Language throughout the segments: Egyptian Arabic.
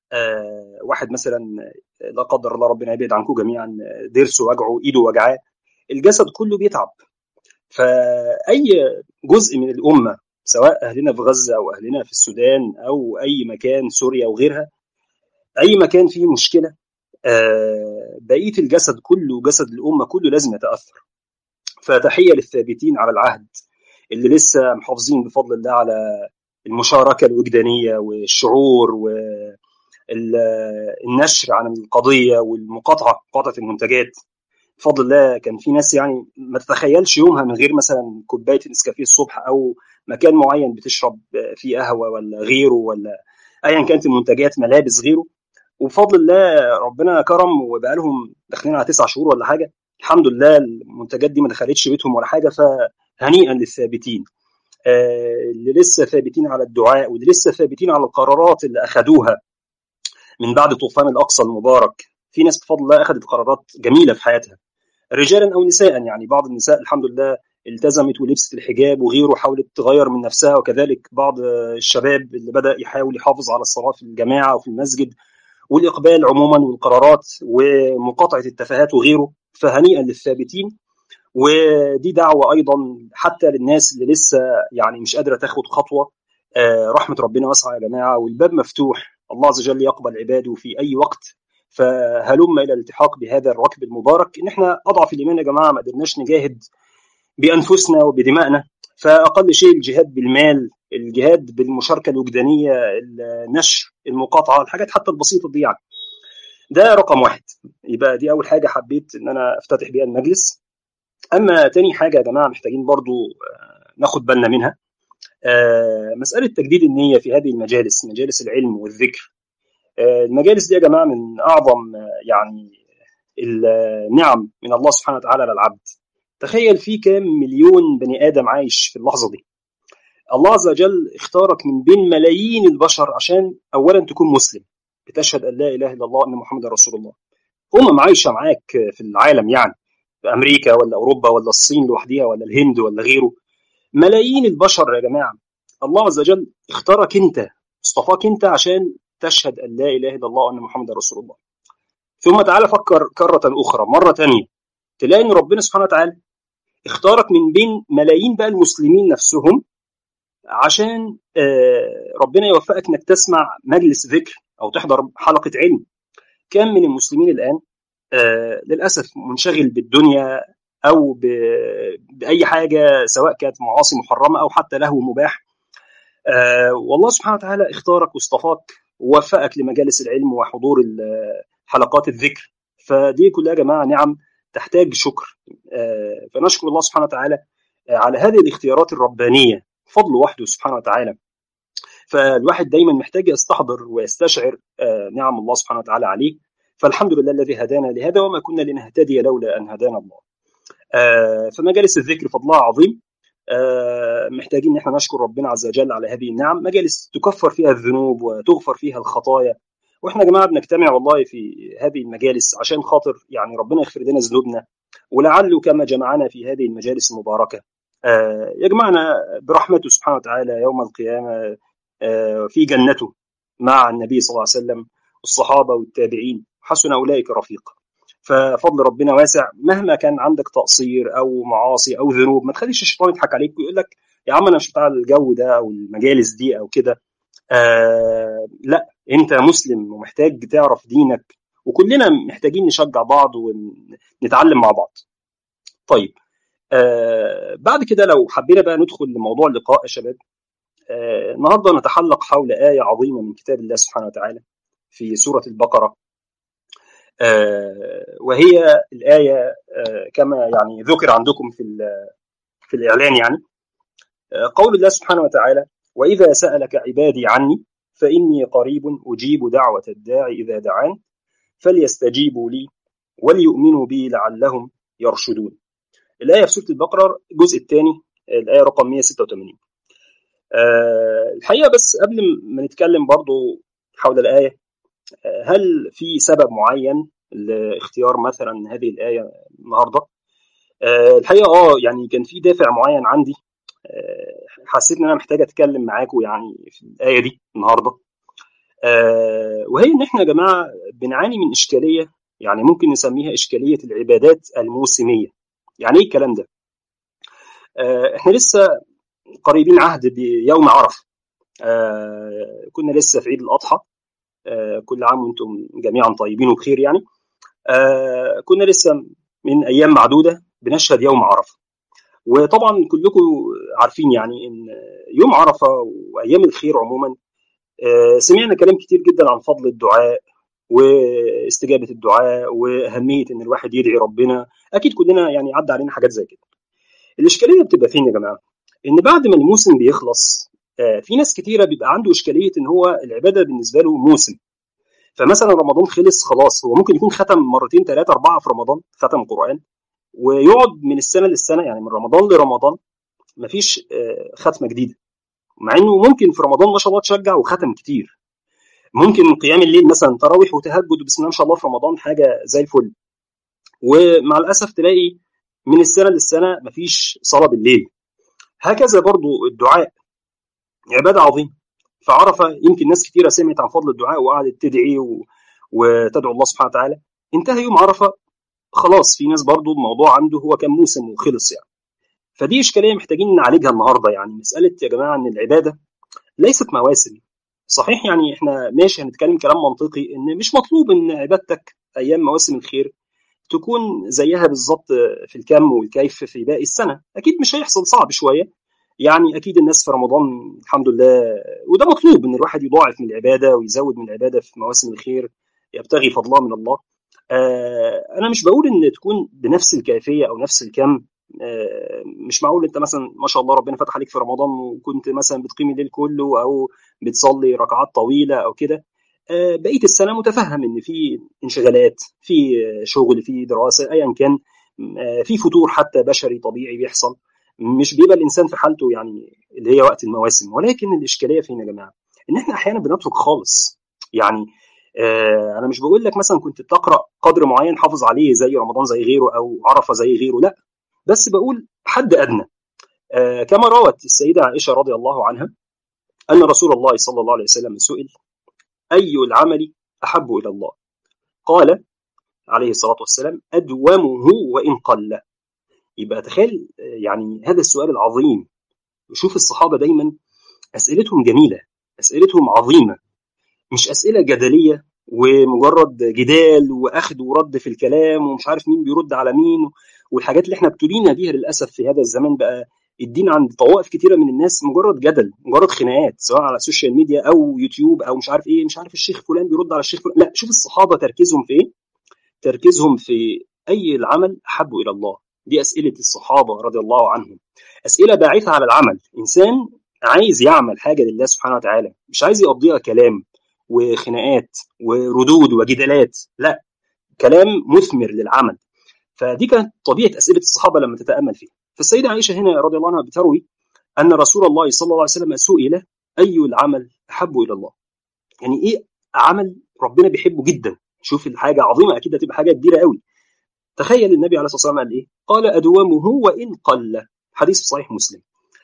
آه واحد مثلا لا قدر الله ربنا يبعد عنكم جميعا ضرسه وجعه ايده وجعاه الجسد كله بيتعب فاي جزء من الامه سواء اهلنا في غزه او اهلنا في السودان او اي مكان سوريا وغيرها اي مكان فيه مشكله آه بقيه الجسد كله جسد الامه كله لازم يتاثر فتحيه للثابتين على العهد اللي لسه محافظين بفضل الله على المشاركه الوجدانيه والشعور والنشر عن القضيه والمقاطعه مقاطعه المنتجات بفضل الله كان في ناس يعني ما تتخيلش يومها من غير مثلا كوبايه نسكافيه الصبح او مكان معين بتشرب فيه قهوه ولا غيره ولا ايا كانت المنتجات ملابس غيره وبفضل الله ربنا كرم وبقى لهم داخلين على تسع شهور ولا حاجه الحمد لله المنتجات دي ما دخلتش بيتهم ولا حاجه فهنيئا للثابتين آه اللي لسه ثابتين على الدعاء واللي لسه ثابتين على القرارات اللي اخذوها من بعد طوفان الاقصى المبارك في ناس بفضل الله اخذت قرارات جميله في حياتها رجالا او نساء يعني بعض النساء الحمد لله التزمت ولبست الحجاب وغيره حاولت تغير من نفسها وكذلك بعض الشباب اللي بدا يحاول يحافظ على الصلاه في الجماعه وفي المسجد والاقبال عموما والقرارات ومقاطعه التفاهات وغيره فهنيئا للثابتين ودي دعوه ايضا حتى للناس اللي لسه يعني مش قادره تاخد خطوه رحمه ربنا واسعه يا جماعه والباب مفتوح الله عز وجل يقبل عباده في اي وقت فهلم الى الالتحاق بهذا الركب المبارك ان احنا اضعف الايمان يا جماعه ما قدرناش نجاهد بانفسنا وبدمائنا فاقل شيء الجهاد بالمال الجهاد بالمشاركه الوجدانيه النشر المقاطعه الحاجات حتى البسيطه دي يعني ده رقم واحد يبقى دي اول حاجه حبيت ان انا افتتح بيها المجلس اما تاني حاجه يا جماعه محتاجين برضو ناخد بالنا منها مساله تجديد النيه في هذه المجالس مجالس العلم والذكر المجالس دي يا جماعه من اعظم يعني النعم من الله سبحانه وتعالى على العبد تخيل في كام مليون بني ادم عايش في اللحظه دي الله عز وجل اختارك من بين ملايين البشر عشان اولا تكون مسلم بتشهد ان لا اله الا الله ان محمد رسول الله امم عايشه معاك في العالم يعني في امريكا ولا اوروبا ولا الصين لوحديها ولا الهند ولا غيره ملايين البشر يا جماعه الله عز وجل اختارك انت اصطفاك انت عشان تشهد ان لا اله الا الله وان محمد رسول الله ثم تعالى فكر كره اخرى مره ثانيه تلاقي ان ربنا سبحانه وتعالى اختارك من بين ملايين بقى المسلمين نفسهم عشان ربنا يوفقك انك تسمع مجلس ذكر او تحضر حلقه علم كم من المسلمين الان للاسف منشغل بالدنيا او باي حاجه سواء كانت معاصي محرمه او حتى لهو مباح والله سبحانه وتعالى اختارك واصطفاك ووفقك لمجالس العلم وحضور حلقات الذكر فدي كلها يا جماعه نعم تحتاج شكر فنشكر الله سبحانه وتعالى على هذه الاختيارات الربانيه فضل وحده سبحانه وتعالى فالواحد دايما محتاج يستحضر ويستشعر نعم الله سبحانه وتعالى عليه فالحمد لله الذي هدانا لهذا وما كنا لنهتدي لولا ان هدانا الله فمجالس الذكر فضلها عظيم محتاجين ان احنا نشكر ربنا عز وجل على هذه النعم مجالس تكفر فيها الذنوب وتغفر فيها الخطايا واحنا يا جماعه بنجتمع والله في هذه المجالس عشان خاطر يعني ربنا يغفر لنا ذنوبنا ولعله كما جمعنا في هذه المجالس المباركه آه يجمعنا برحمته سبحانه وتعالى يوم القيامه آه في جنته مع النبي صلى الله عليه وسلم الصحابه والتابعين حسن اولئك رفيقا ففضل ربنا واسع مهما كان عندك تقصير او معاصي او ذنوب ما تخليش الشيطان يضحك عليك ويقول لك يا عم انا مش بتاع الجو ده او المجالس دي او كده آه لا انت مسلم ومحتاج تعرف دينك وكلنا محتاجين نشجع بعض ونتعلم مع بعض طيب آه بعد كده لو حبينا بقى ندخل لموضوع اللقاء يا شباب آه النهارده نتحلق حول آية عظيمة من كتاب الله سبحانه وتعالى في سورة البقرة آه وهي الآية آه كما يعني ذكر عندكم في في الإعلان يعني آه قول الله سبحانه وتعالى وإذا سألك عبادي عني فإني قريب أجيب دعوة الداعي إذا دعان فليستجيبوا لي وليؤمنوا بي لعلهم يرشدون الآية في سورة البقرة الجزء الثاني الآية رقم 186 أه الحقيقة بس قبل ما نتكلم برضو حول الآية هل في سبب معين لاختيار مثلا هذه الآية النهاردة أه الحقيقة اه يعني كان في دافع معين عندي أه حسيت ان انا محتاج اتكلم معاكم يعني في الآية دي النهاردة وهي ان احنا يا جماعه بنعاني من اشكاليه يعني ممكن نسميها اشكاليه العبادات الموسميه يعني ايه الكلام ده احنا لسه قريبين عهد بيوم عرفه كنا لسه في عيد الاضحى كل عام وانتم جميعا طيبين وبخير يعني كنا لسه من ايام معدوده بنشهد يوم عرفه وطبعا كلكم عارفين يعني ان يوم عرفه وايام الخير عموما سمعنا كلام كتير جدا عن فضل الدعاء واستجابه الدعاء واهميه ان الواحد يدعي ربنا اكيد كلنا يعني عدى علينا حاجات زي كده الاشكاليه بتبقى فين يا جماعه ان بعد ما الموسم بيخلص في ناس كتيره بيبقى عنده اشكاليه ان هو العباده بالنسبه له موسم فمثلا رمضان خلص خلاص هو ممكن يكون ختم مرتين ثلاثه اربعه في رمضان ختم قران ويقعد من السنه للسنه يعني من رمضان لرمضان مفيش ختمه جديده مع انه ممكن في رمضان ما شاء الله تشجع وختم كتير ممكن قيام الليل مثلا تراويح وتهجد بسم الله ما شاء الله في رمضان حاجه زي الفل ومع الاسف تلاقي من السنه للسنه مفيش صلاه بالليل هكذا برضو الدعاء عباده عظيمه فعرفه يمكن ناس كتيره سمعت عن فضل الدعاء وقعدت تدعي و... وتدعو الله سبحانه وتعالى انتهى يوم عرفه خلاص في ناس برضو الموضوع عنده هو كان موسم وخلص يعني فدي اشكاليه محتاجين نعالجها النهارده يعني مساله يا جماعه ان العباده ليست مواسم صحيح يعني احنا ماشي هنتكلم كلام منطقي ان مش مطلوب ان عبادتك ايام مواسم الخير تكون زيها بالظبط في الكم والكيف في باقي السنه اكيد مش هيحصل صعب شويه يعني اكيد الناس في رمضان الحمد لله وده مطلوب ان الواحد يضاعف من العباده ويزود من العباده في مواسم الخير يبتغي فضلها من الله آه انا مش بقول ان تكون بنفس الكيفيه او نفس الكم آه مش معقول انت مثلا ما شاء الله ربنا فتح عليك في رمضان وكنت مثلا بتقيم الليل كله او بتصلي ركعات طويله او كده آه بقيه السنه متفهم ان في انشغالات في شغل في دراسه ايا كان في فتور حتى بشري طبيعي بيحصل مش بيبقى الانسان في حالته يعني اللي هي وقت المواسم ولكن الاشكاليه فين يا جماعه؟ ان احنا احيانا بنترك خالص يعني آه انا مش بقول لك مثلا كنت بتقرا قدر معين حافظ عليه زي رمضان زي غيره او عرفه زي غيره لا بس بقول حد ادنى آه كما روت السيده عائشه رضي الله عنها ان رسول الله صلى الله عليه وسلم سئل اي العمل احب الى الله؟ قال عليه الصلاه والسلام ادومه وان قل يبقى تخيل يعني هذا السؤال العظيم وشوف الصحابه دايما اسئلتهم جميله اسئلتهم عظيمه مش اسئله جدليه ومجرد جدال واخذ ورد في الكلام ومش عارف مين بيرد على مين والحاجات اللي احنا ابتلينا بيها للاسف في هذا الزمان بقى الدين عند طوائف كتيره من الناس مجرد جدل مجرد خناقات سواء على السوشيال ميديا او يوتيوب او مش عارف ايه مش عارف الشيخ فلان بيرد على الشيخ فلان لا شوف الصحابه تركيزهم في ايه تركيزهم في اي العمل احب الى الله دي اسئله الصحابه رضي الله عنهم اسئله باعثه على العمل انسان عايز يعمل حاجه لله سبحانه وتعالى مش عايز يقضيها كلام وخناقات وردود وجدالات لا كلام مثمر للعمل فدي كانت طبيعه اسئله الصحابه لما تتامل فيها فالسيده عائشه هنا رضي الله عنها بتروي ان رسول الله صلى الله عليه وسلم سئل اي العمل احب الى الله يعني ايه عمل ربنا بيحبه جدا شوف الحاجه عظيمه اكيد هتبقى حاجه كبيره قوي تخيل النبي عليه الصلاه والسلام قال ايه قال ادومه وان قل حديث صحيح مسلم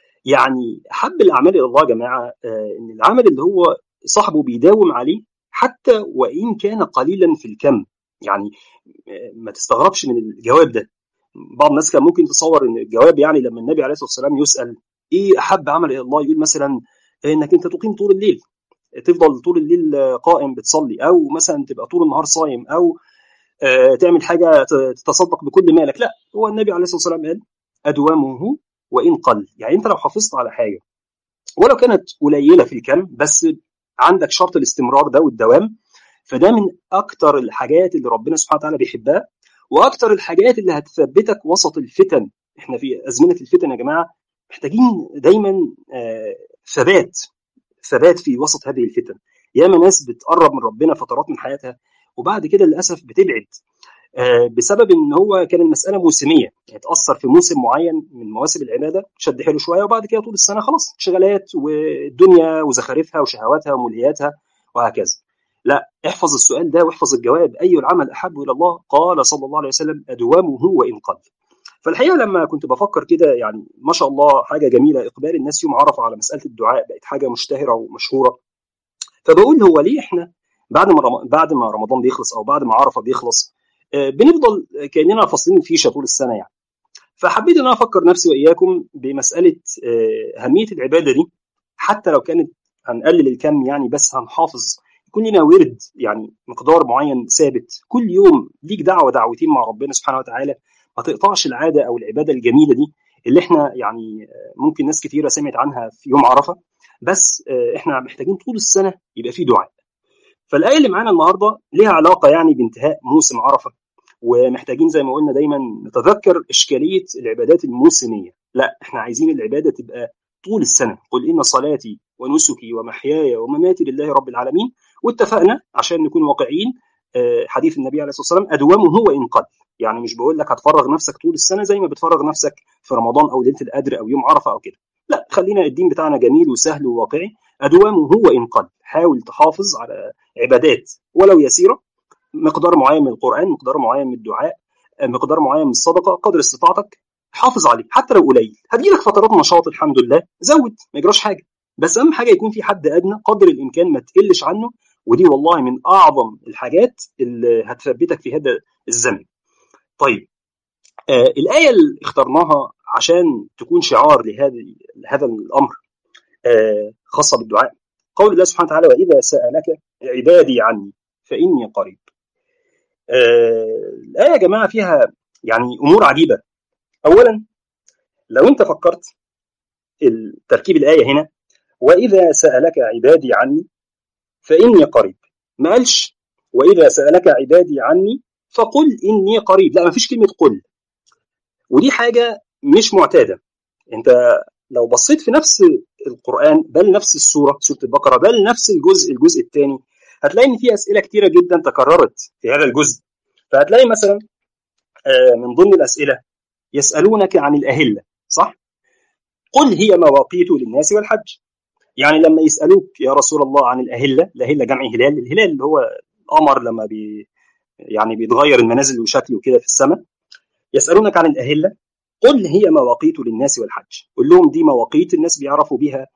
يعني حب الاعمال الى الله يا جماعه آه ان العمل اللي هو صاحبه بيداوم عليه حتى وان كان قليلا في الكم يعني آه ما تستغربش من الجواب ده بعض الناس كان ممكن تصور ان الجواب يعني لما النبي عليه الصلاه والسلام يسال ايه احب عمل الى الله يقول مثلا انك انت تقيم طول الليل تفضل طول الليل قائم بتصلي او مثلا تبقى طول النهار صايم او آه تعمل حاجه تتصدق بكل مالك لا هو النبي عليه الصلاه والسلام قال ادومه وان قل يعني انت لو حافظت على حاجه ولو كانت قليله في الكم بس عندك شرط الاستمرار ده والدوام فده من اكتر الحاجات اللي ربنا سبحانه وتعالى بيحبها واكتر الحاجات اللي هتثبتك وسط الفتن احنا في ازمنه الفتن يا جماعه محتاجين دايما آه ثبات ثبات في وسط هذه الفتن ياما ناس بتقرب من ربنا فترات من حياتها وبعد كده للاسف بتبعد آه بسبب ان هو كان المساله موسميه يعني تاثر في موسم معين من مواسم العباده شد حيله شويه وبعد كده طول السنه خلاص انشغالات والدنيا وزخارفها وشهواتها وملهياتها وهكذا لا احفظ السؤال ده واحفظ الجواب اي العمل احب الى الله قال صلى الله عليه وسلم ادوامه وان قل فالحقيقه لما كنت بفكر كده يعني ما شاء الله حاجه جميله اقبال الناس يوم عرفه على مساله الدعاء بقت حاجه مشتهره ومشهوره فبقول هو ليه احنا بعد ما رم... بعد ما رمضان بيخلص او بعد ما عرفه بيخلص بنفضل كاننا فاصلين فيشه طول السنه يعني فحبيت ان انا افكر نفسي واياكم بمساله اهميه العباده دي حتى لو كانت هنقلل الكم يعني بس هنحافظ يكون لنا ورد يعني مقدار معين ثابت كل يوم ليك دعوه دعوتين مع ربنا سبحانه وتعالى ما تقطعش العاده او العباده الجميله دي اللي احنا يعني ممكن ناس كثيره سمعت عنها في يوم عرفه بس احنا محتاجين طول السنه يبقى في دعاء فالايه اللي معانا النهارده ليها علاقه يعني بانتهاء موسم عرفه ومحتاجين زي ما قلنا دايما نتذكر اشكاليه العبادات الموسميه لا احنا عايزين العباده تبقى طول السنه قل ان صلاتي ونسكي ومحياي ومماتي لله رب العالمين واتفقنا عشان نكون واقعيين حديث النبي عليه الصلاه والسلام ادومه هو ان قل يعني مش بقول لك هتفرغ نفسك طول السنه زي ما بتفرغ نفسك في رمضان او ليله القدر او يوم عرفه او كده لا خلينا الدين بتاعنا جميل وسهل وواقعي ادومه هو ان قل حاول تحافظ على عبادات ولو يسيره مقدار معين من القران مقدار معين من الدعاء مقدار معين من الصدقه قدر استطاعتك حافظ عليه حتى لو قليل هتجيلك فترات نشاط الحمد لله زود ما يجراش حاجه بس اهم حاجه يكون في حد ادنى قدر الامكان ما تقلش عنه ودي والله من اعظم الحاجات اللي هتثبتك في هذا الزمن طيب آه الايه اللي اخترناها عشان تكون شعار لهذا لهذا الامر آه خاصه بالدعاء قول الله سبحانه وتعالى واذا سالك عبادي عني فاني قريب آه الايه يا جماعه فيها يعني امور عجيبه اولا لو انت فكرت تركيب الايه هنا واذا سالك عبادي عني فاني قريب ما قالش واذا سالك عبادي عني فقل اني قريب لا ما فيش كلمه قل ودي حاجه مش معتاده انت لو بصيت في نفس القران بل نفس السوره سوره البقره بل نفس الجزء الجزء الثاني هتلاقي ان في اسئله كتيره جدا تكررت في هذا الجزء فهتلاقي مثلا من ضمن الاسئله يسالونك عن الاهله صح قل هي مواقيت للناس والحج يعني لما يسالوك يا رسول الله عن الاهله الاهله جمع هلال الهلال اللي هو القمر لما بي يعني بيتغير المنازل وشكله كده في السماء يسالونك عن الاهله قل هي مواقيت للناس والحج قل لهم دي مواقيت الناس بيعرفوا بيها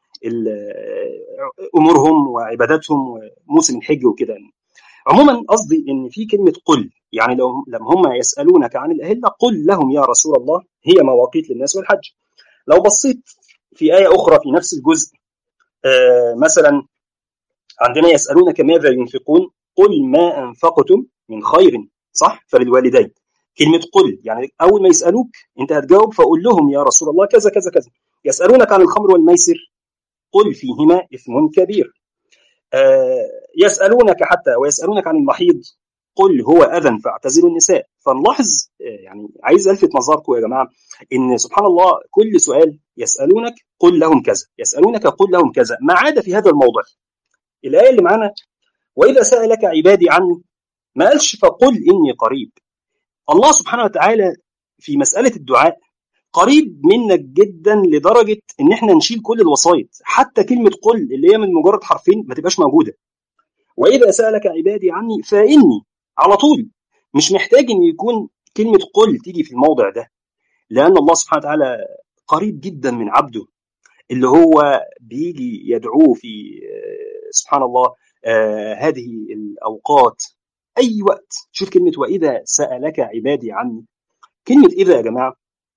امورهم وعباداتهم وموسم الحج وكده عموما قصدي ان في كلمه قل يعني لو لما هم يسالونك عن الاهله قل لهم يا رسول الله هي مواقيت للناس والحج لو بصيت في ايه اخرى في نفس الجزء آه مثلا عندنا يسالونك ماذا ينفقون قل ما انفقتم من خير صح فللوالدين كلمه قل يعني اول ما يسالوك انت هتجاوب فقول لهم يا رسول الله كذا كذا كذا يسالونك عن الخمر والميسر قل فيهما اثم كبير آه يسالونك حتى ويسالونك عن المحيض قل هو اذى فاعتزلوا النساء فنلاحظ يعني عايز الفت نظركم يا جماعه ان سبحان الله كل سؤال يسالونك قل لهم كذا يسالونك قل لهم كذا ما عدا في هذا الموضع الايه اللي معانا واذا سالك عبادي عني ما قالش فقل اني قريب الله سبحانه وتعالى في مساله الدعاء قريب منك جدا لدرجه ان احنا نشيل كل الوسائط حتى كلمه قل اللي هي من مجرد حرفين ما تبقاش موجوده واذا سالك عبادي عني فاني على طول مش محتاج ان يكون كلمه قل تيجي في الموضع ده لان الله سبحانه وتعالى قريب جدا من عبده اللي هو بيجي يدعوه في سبحان الله آه هذه الاوقات اي وقت شوف كلمه واذا سالك عبادي عني كلمه اذا يا جماعه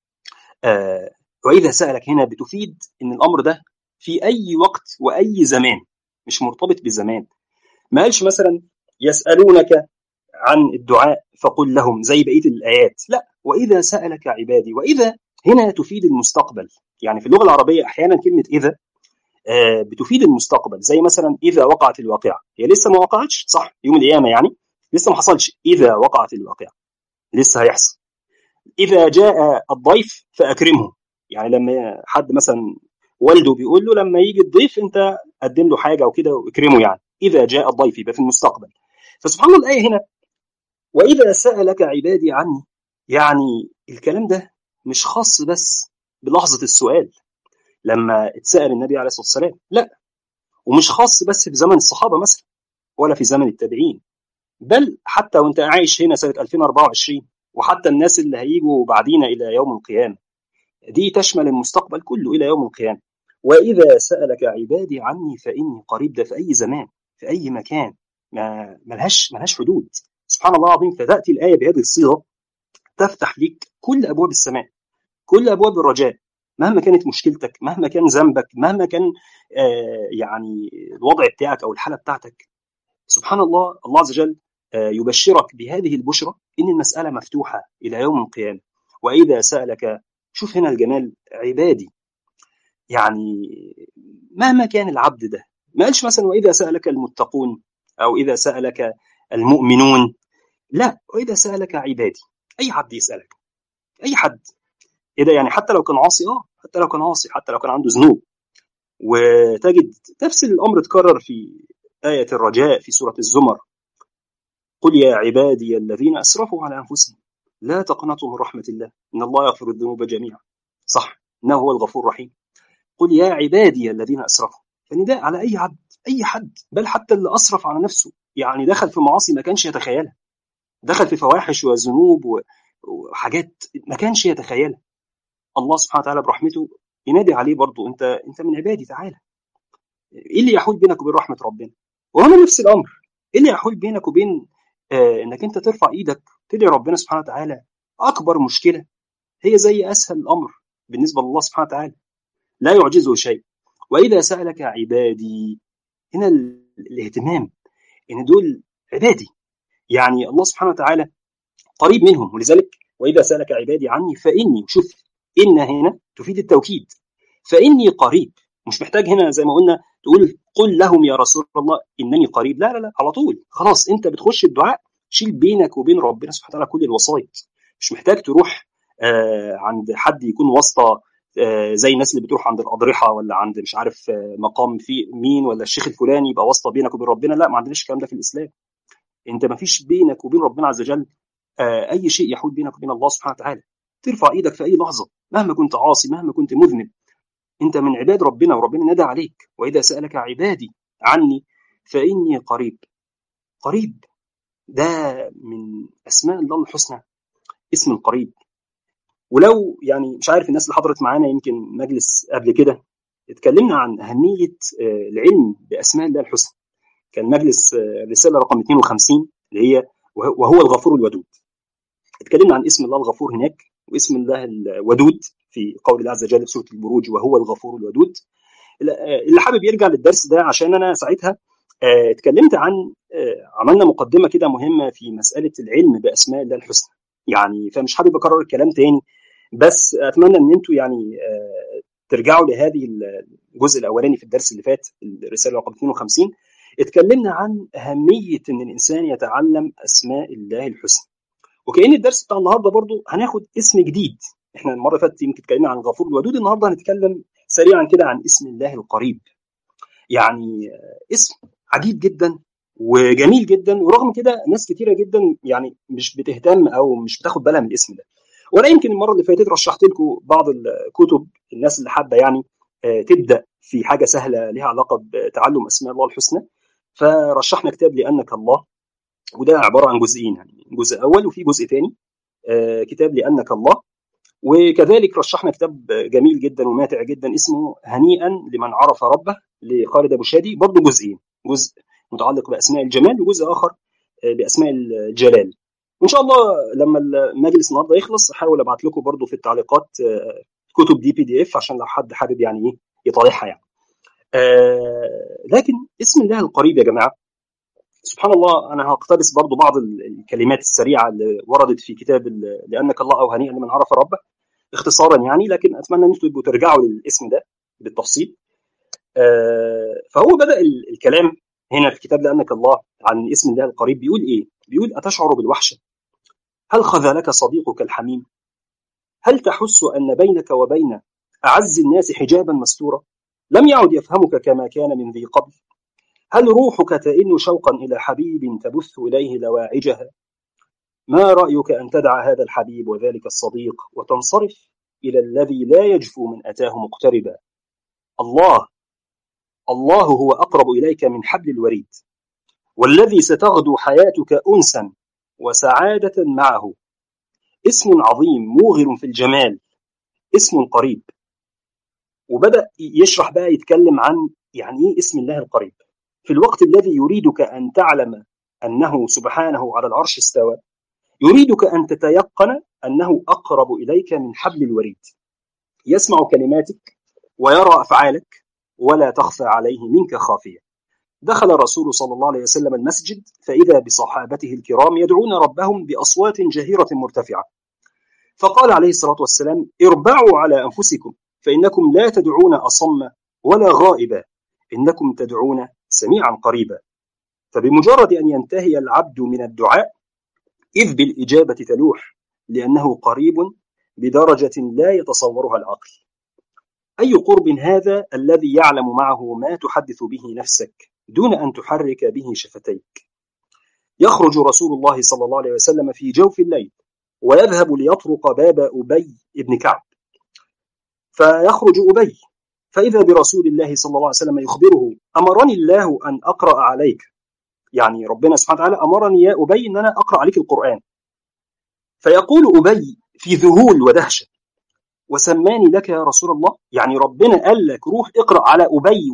آه واذا سالك هنا بتفيد ان الامر ده في اي وقت واي زمان مش مرتبط بزمان ما قالش مثلا يسالونك عن الدعاء فقل لهم زي بقيه الايات لا واذا سالك عبادي واذا هنا تفيد المستقبل يعني في اللغه العربيه احيانا كلمه اذا آه بتفيد المستقبل زي مثلا اذا وقعت الواقعه هي لسه ما وقعتش صح يوم القيامه يعني لسه ما حصلش اذا وقعت الواقعه لسه هيحصل اذا جاء الضيف فاكرمه يعني لما حد مثلا والده بيقول له لما يجي الضيف انت قدم له حاجه وكده واكرمه يعني اذا جاء الضيف يبقى في المستقبل فسبحان الله الايه هنا واذا سالك عبادي عني يعني الكلام ده مش خاص بس بلحظه السؤال لما اتسال النبي عليه الصلاه والسلام لا ومش خاص بس في زمن الصحابه مثلا ولا في زمن التابعين بل حتى وانت عايش هنا سنه 2024 وحتى الناس اللي هيجوا بعدينا الى يوم القيامه دي تشمل المستقبل كله الى يوم القيامه واذا سالك عبادي عني فاني قريب ده في اي زمان في اي مكان ما ملهاش ملهاش حدود سبحان الله العظيم فتاتي الايه بهذه الصيغه تفتح ليك كل ابواب السماء كل ابواب الرجاء مهما كانت مشكلتك مهما كان ذنبك مهما كان آه يعني الوضع بتاعك او الحاله بتاعتك سبحان الله الله عز وجل آه يبشرك بهذه البشرى ان المساله مفتوحه الى يوم القيامه واذا سالك شوف هنا الجمال عبادي يعني مهما كان العبد ده ما قالش مثلا واذا سالك المتقون او اذا سالك المؤمنون لا واذا سالك عبادي اي عبد يسالك اي حد ايه ده يعني حتى لو كان عاصي اه حتى لو كان عاصي حتى لو كان عنده ذنوب وتجد نفس الامر تكرر في ايه الرجاء في سوره الزمر قل يا عبادي الذين اسرفوا على انفسهم لا تقنطوا من رحمه الله ان الله يغفر الذنوب جميعا صح انه هو الغفور الرحيم قل يا عبادي الذين اسرفوا فنداء على اي عبد اي حد بل حتى اللي اسرف على نفسه يعني دخل في معاصي ما كانش يتخيلها دخل في فواحش وذنوب وحاجات ما كانش يتخيلها الله سبحانه وتعالى برحمته ينادي عليه برضه انت انت من عبادي تعالى ايه اللي يحول بينك وبين رحمه ربنا وهنا نفس الامر ايه اللي يحول بينك وبين آه انك انت ترفع ايدك تدعي ربنا سبحانه وتعالى اكبر مشكله هي زي اسهل الامر بالنسبه لله سبحانه وتعالى لا يعجزه شيء واذا سالك عبادي هنا الاهتمام ان دول عبادي يعني الله سبحانه وتعالى قريب منهم ولذلك واذا سالك عبادي عني فاني شوف ان هنا تفيد التوكيد فاني قريب مش محتاج هنا زي ما قلنا تقول قل لهم يا رسول الله انني قريب لا لا لا على طول خلاص انت بتخش الدعاء شيل بينك وبين ربنا سبحانه وتعالى كل الوسائط مش محتاج تروح آه عند حد يكون واسطه آه زي الناس اللي بتروح عند الاضرحه ولا عند مش عارف آه مقام في مين ولا الشيخ الفلاني يبقى واسطه بينك وبين ربنا لا ما عندناش الكلام ده في الاسلام انت ما فيش بينك وبين ربنا عز وجل اي شيء يحول بينك وبين الله سبحانه وتعالى ترفع ايدك في اي لحظه مهما كنت عاصي مهما كنت مذنب انت من عباد ربنا وربنا ندى عليك واذا سالك عبادي عني فاني قريب قريب ده من اسماء الله الحسنى اسم القريب ولو يعني مش عارف الناس اللي حضرت معانا يمكن مجلس قبل كده اتكلمنا عن اهميه العلم باسماء الله الحسنى كان مجلس رساله رقم 52 اللي هي وهو الغفور الودود اتكلمنا عن اسم الله الغفور هناك واسم الله الودود في قول الله عز وجل في سوره البروج وهو الغفور الودود اللي حابب يرجع للدرس ده عشان انا ساعتها اتكلمت عن عملنا مقدمه كده مهمه في مساله العلم باسماء الله الحسنى يعني فمش حابب اكرر الكلام تاني بس اتمنى ان انتم يعني ترجعوا لهذه الجزء الاولاني في الدرس اللي فات الرساله رقم 52 اتكلمنا عن اهميه ان الانسان يتعلم اسماء الله الحسنى وكأن الدرس بتاع النهارده برضو هناخد اسم جديد احنا المره اللي فاتت يمكن اتكلمنا عن الغفور الودود النهارده هنتكلم سريعا كده عن اسم الله القريب يعني اسم عجيب جدا وجميل جدا ورغم كده ناس كتيره جدا يعني مش بتهتم او مش بتاخد بالها من الاسم ده وانا يمكن المره اللي فاتت رشحت لكم بعض الكتب الناس اللي حابه يعني تبدا في حاجه سهله لها علاقه بتعلم اسماء الله الحسنى فرشحنا كتاب لانك الله وده عباره عن جزئين يعني جزء اول وفي جزء ثاني كتاب لانك الله وكذلك رشحنا كتاب جميل جدا وماتع جدا اسمه هنيئا لمن عرف ربه لخالد ابو شادي برضه جزئين جزء متعلق باسماء الجمال وجزء اخر باسماء الجلال وان شاء الله لما المجلس النهارده يخلص احاول ابعت لكم برضه في التعليقات كتب دي بي دي اف عشان لو حد حابب يعني ايه يطالعها يعني آه لكن اسم الله القريب يا جماعه سبحان الله انا هقتبس برضو بعض الكلمات السريعه اللي وردت في كتاب لانك الله او هنيئا لمن عرف ربه اختصارا يعني لكن اتمنى ان انتم ترجعوا للاسم ده بالتفصيل آه فهو بدا الكلام هنا في كتاب لانك الله عن اسم الله القريب بيقول ايه بيقول اتشعر بالوحشه هل خذلك صديقك الحميم هل تحس ان بينك وبين اعز الناس حجابا مستورا لم يعد يفهمك كما كان من ذي قبل هل روحك تئن شوقا إلى حبيب تبث إليه لواعجها ما رأيك أن تدع هذا الحبيب وذلك الصديق وتنصرف إلى الذي لا يجفو من أتاه مقتربا الله الله هو أقرب إليك من حبل الوريد والذي ستغدو حياتك أنسا وسعادة معه اسم عظيم موغر في الجمال اسم قريب وبدأ يشرح بقى يتكلم عن يعني إيه اسم الله القريب في الوقت الذي يريدك أن تعلم أنه سبحانه على العرش استوى يريدك أن تتيقن أنه أقرب إليك من حبل الوريد يسمع كلماتك ويرى أفعالك ولا تخفى عليه منك خافية دخل الرسول صلى الله عليه وسلم المسجد فإذا بصحابته الكرام يدعون ربهم بأصوات جهيرة مرتفعة فقال عليه الصلاة والسلام اربعوا على أنفسكم فإنكم لا تدعون أصم ولا غائبا إنكم تدعون سميعا قريبا فبمجرد أن ينتهي العبد من الدعاء إذ بالإجابة تلوح لأنه قريب بدرجة لا يتصورها العقل أي قرب هذا الذي يعلم معه ما تحدث به نفسك دون أن تحرك به شفتيك يخرج رسول الله صلى الله عليه وسلم في جوف الليل ويذهب ليطرق باب أبي بن كعب فيخرج أبي فإذا برسول الله صلى الله عليه وسلم يخبره أمرني الله أن أقرأ عليك يعني ربنا سبحانه وتعالى أمرني يا أبي أن أنا أقرأ عليك القرآن فيقول أبي في ذهول ودهشة وسماني لك يا رسول الله يعني ربنا قال لك روح اقرأ على أبي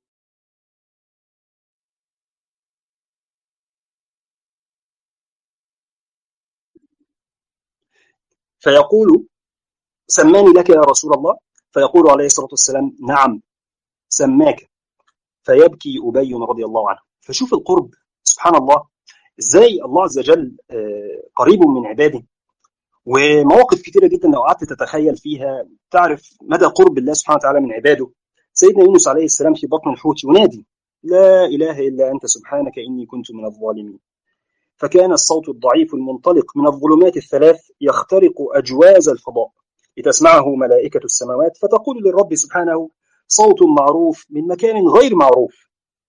فيقول سماني لك يا رسول الله فيقول عليه الصلاة والسلام نعم سماك فيبكي أبي رضي الله عنه فشوف القرب سبحان الله ازاي الله عز وجل قريب من عباده ومواقف كتيرة جدا لو قعدت تتخيل فيها تعرف مدى قرب الله سبحانه وتعالى من عباده سيدنا يونس عليه السلام في بطن الحوت ينادي لا إله إلا أنت سبحانك إني كنت من الظالمين فكان الصوت الضعيف المنطلق من الظلمات الثلاث يخترق أجواز الفضاء لتسمعه ملائكة السماوات فتقول للرب سبحانه صوت معروف من مكان غير معروف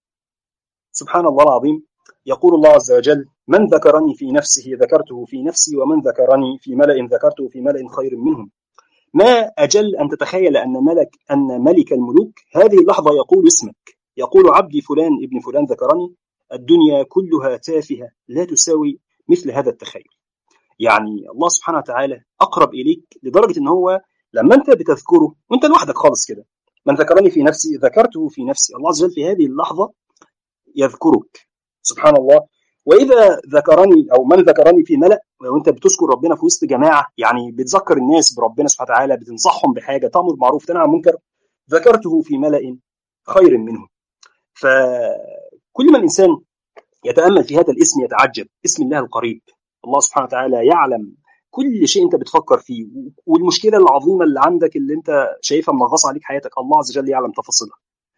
سبحان الله العظيم يقول الله عز وجل من ذكرني في نفسه ذكرته في نفسي ومن ذكرني في ملأ ذكرته في ملأ خير منهم ما أجل أن تتخيل أن ملك أن ملك الملوك هذه اللحظة يقول اسمك يقول عبدي فلان ابن فلان ذكرني الدنيا كلها تافهة لا تساوي مثل هذا التخيل يعني الله سبحانه وتعالى أقرب إليك لدرجة أن هو لما أنت بتذكره وأنت لوحدك خالص كده من ذكرني في نفسي ذكرته في نفسي الله عز وجل في هذه اللحظة يذكرك سبحان الله واذا ذكرني او من ذكرني في ملا وانت بتذكر ربنا في وسط جماعه يعني بتذكر الناس بربنا سبحانه وتعالى بتنصحهم بحاجه تامر معروف تنهى عن منكر ذكرته في ملا خير منهم فكل ما الانسان يتامل في هذا الاسم يتعجب اسم الله القريب الله سبحانه وتعالى يعلم كل شيء انت بتفكر فيه والمشكله العظيمه اللي عندك اللي انت شايفها منغصه عليك حياتك الله عز وجل يعلم تفاصيلها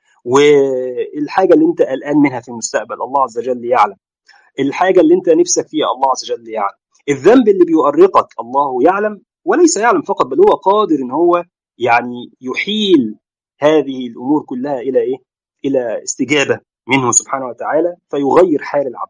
والحاجه اللي انت قلقان منها في المستقبل الله عز وجل يعلم الحاجه اللي انت نفسك فيها الله عز وجل يعلم الذنب اللي بيؤرقك الله يعلم وليس يعلم فقط بل هو قادر ان هو يعني يحيل هذه الامور كلها الى ايه الى استجابه منه سبحانه وتعالى فيغير حال العبد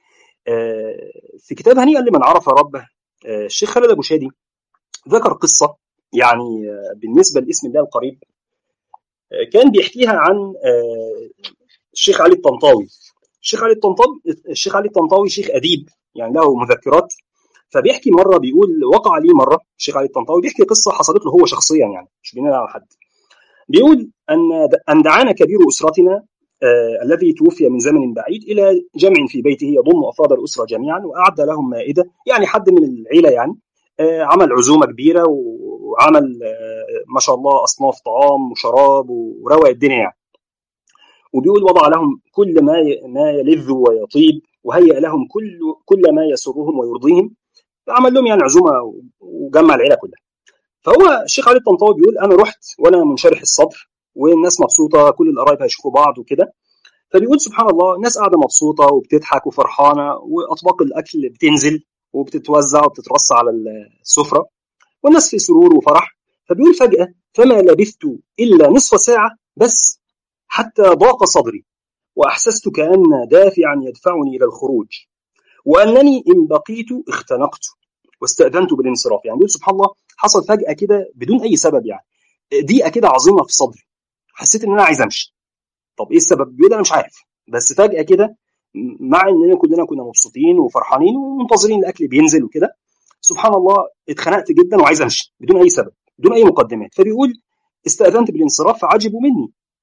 في كتاب هنيئا لمن عرف ربه الشيخ خالد ابو شادي ذكر قصه يعني بالنسبه لاسم الله القريب كان بيحكيها عن الشيخ علي الطنطاوي الشيخ علي الطنطاوي الشيخ علي الطنطاوي شيخ اديب يعني له مذكرات فبيحكي مره بيقول وقع لي مره الشيخ علي الطنطاوي بيحكي قصه حصلت له هو شخصيا يعني مش بناء على حد بيقول ان ان دعانا كبير اسرتنا آه الذي توفي من زمن بعيد الى جمع في بيته يضم افراد الاسره جميعا واعد لهم مائده يعني حد من العيله يعني آه عمل عزومه كبيره وعمل آه ما شاء الله اصناف طعام وشراب وروق الدنيا يعني وبيقول وضع لهم كل ما ما يلذ ويطيب وهيأ لهم كل كل ما يسرهم ويرضيهم فعمل لهم يعني عزومه وجمع العيله كلها فهو الشيخ علي الطنطاوي بيقول انا رحت وانا منشرح الصدر والناس مبسوطه كل القرايب هيشوفوا بعض وكده فبيقول سبحان الله الناس قاعده مبسوطه وبتضحك وفرحانه واطباق الاكل بتنزل وبتتوزع وبتترص على السفره والناس في سرور وفرح فبيقول فجاه فما لبثت الا نصف ساعه بس حتى ضاق صدري واحسست كان دافعا يدفعني الى الخروج وانني ان بقيت اختنقت واستاذنت بالانصراف يعني بيقول سبحان الله حصل فجاه كده بدون اي سبب يعني ضيقه كده عظيمه في صدري حسيت ان انا عايز امشي طب ايه السبب بيقول انا مش عارف بس فجاه كده مع اننا كلنا كنا مبسوطين وفرحانين ومنتظرين الاكل بينزل وكده سبحان الله اتخنقت جدا وعايز امشي بدون اي سبب بدون اي مقدمات فبيقول استاذنت بالانصراف فعجبوا مني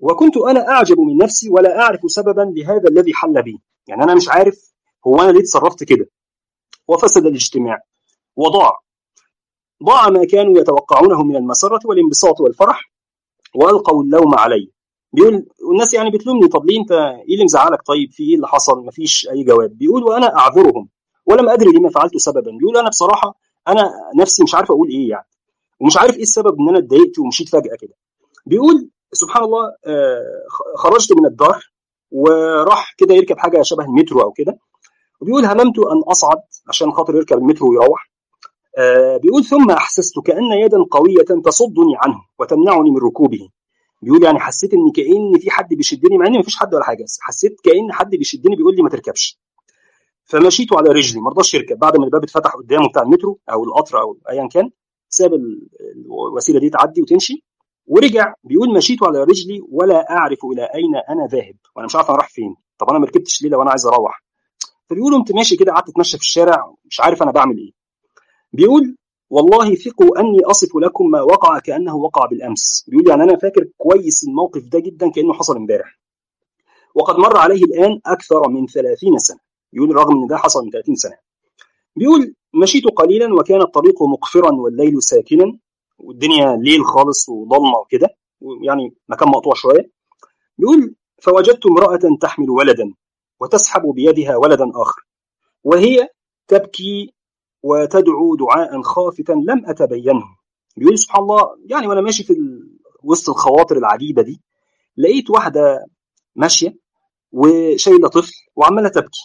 وكنت انا اعجب من نفسي ولا اعرف سببا لهذا الذي حل بي يعني انا مش عارف هو انا ليه تصرفت كده وفسد الاجتماع وضاع ضاع ما كانوا يتوقعونه من المسرة والانبساط والفرح والقوا اللوم علي بيقول والناس يعني بتلومني طب ليه انت ايه اللي مزعلك طيب في ايه اللي حصل مفيش اي جواب بيقول وانا اعذرهم ولم ادري لما فعلت سببا بيقول انا بصراحه انا نفسي مش عارف اقول ايه يعني ومش عارف ايه السبب ان انا اتضايقت ومشيت فجاه كده بيقول سبحان الله آه، خرجت من الدار وراح كده يركب حاجه شبه المترو او كده وبيقول هممت ان اصعد عشان خاطر يركب المترو ويروح آه، بيقول ثم احسست كان يدا قويه تصدني عنه وتمنعني من ركوبه بيقول يعني حسيت ان كان في حد بيشدني مع ان مفيش حد ولا حاجه بس حسيت كان حد بيشدني بيقول لي ما تركبش فمشيت على رجلي ما رضاش يركب بعد ما الباب اتفتح قدامه بتاع المترو او القطر او ايا كان ساب الوسيله دي تعدي وتمشي ورجع بيقول مشيت على رجلي ولا اعرف الى اين انا ذاهب وانا مش عارف انا رايح فين طب انا ما ركبتش ليه لو انا عايز اروح فبيقول قمت ماشي كده قعدت اتمشى في الشارع مش عارف انا بعمل ايه بيقول والله ثقوا اني اصف لكم ما وقع كانه وقع بالامس بيقول يعني انا فاكر كويس الموقف ده جدا كانه حصل امبارح وقد مر عليه الان اكثر من 30 سنه بيقول رغم ان ده حصل من 30 سنه بيقول مشيت قليلا وكان الطريق مقفرا والليل ساكنا والدنيا ليل خالص وضلمه وكده يعني مكان مقطوع شويه بيقول فوجدت امراه تحمل ولدا وتسحب بيدها ولدا اخر وهي تبكي وتدعو دعاء خافتا لم اتبينه بيقول سبحان الله يعني وانا ماشي في وسط الخواطر العجيبه دي لقيت واحده ماشيه وشايله طفل وعماله تبكي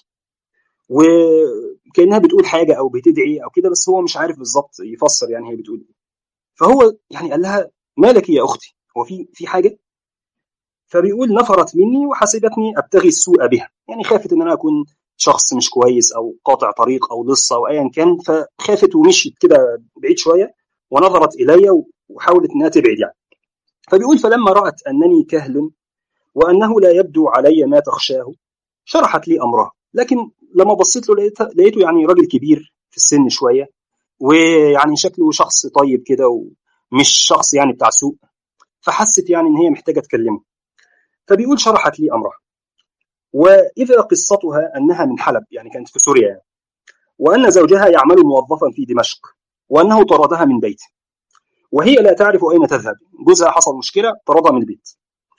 وكانها بتقول حاجه او بتدعي او كده بس هو مش عارف بالظبط يفسر يعني هي بتقول ايه فهو يعني قال لها مالك يا اختي هو في في حاجه فبيقول نفرت مني وحسبتني ابتغي السوء بها يعني خافت ان انا اكون شخص مش كويس او قاطع طريق او لصه او ايا كان فخافت ومشيت كده بعيد شويه ونظرت الي وحاولت انها تبعد يعني فبيقول فلما رات انني كهل وانه لا يبدو علي ما تخشاه شرحت لي امرها لكن لما بصيت له لقيته يعني راجل كبير في السن شويه ويعني شكله شخص طيب كده ومش شخص يعني بتاع سوء فحست يعني ان هي محتاجه تكلمه فبيقول شرحت لي امرها واذا قصتها انها من حلب يعني كانت في سوريا يعني وان زوجها يعمل موظفا في دمشق وانه طردها من بيته وهي لا تعرف اين تذهب جوزها حصل مشكله طردها من البيت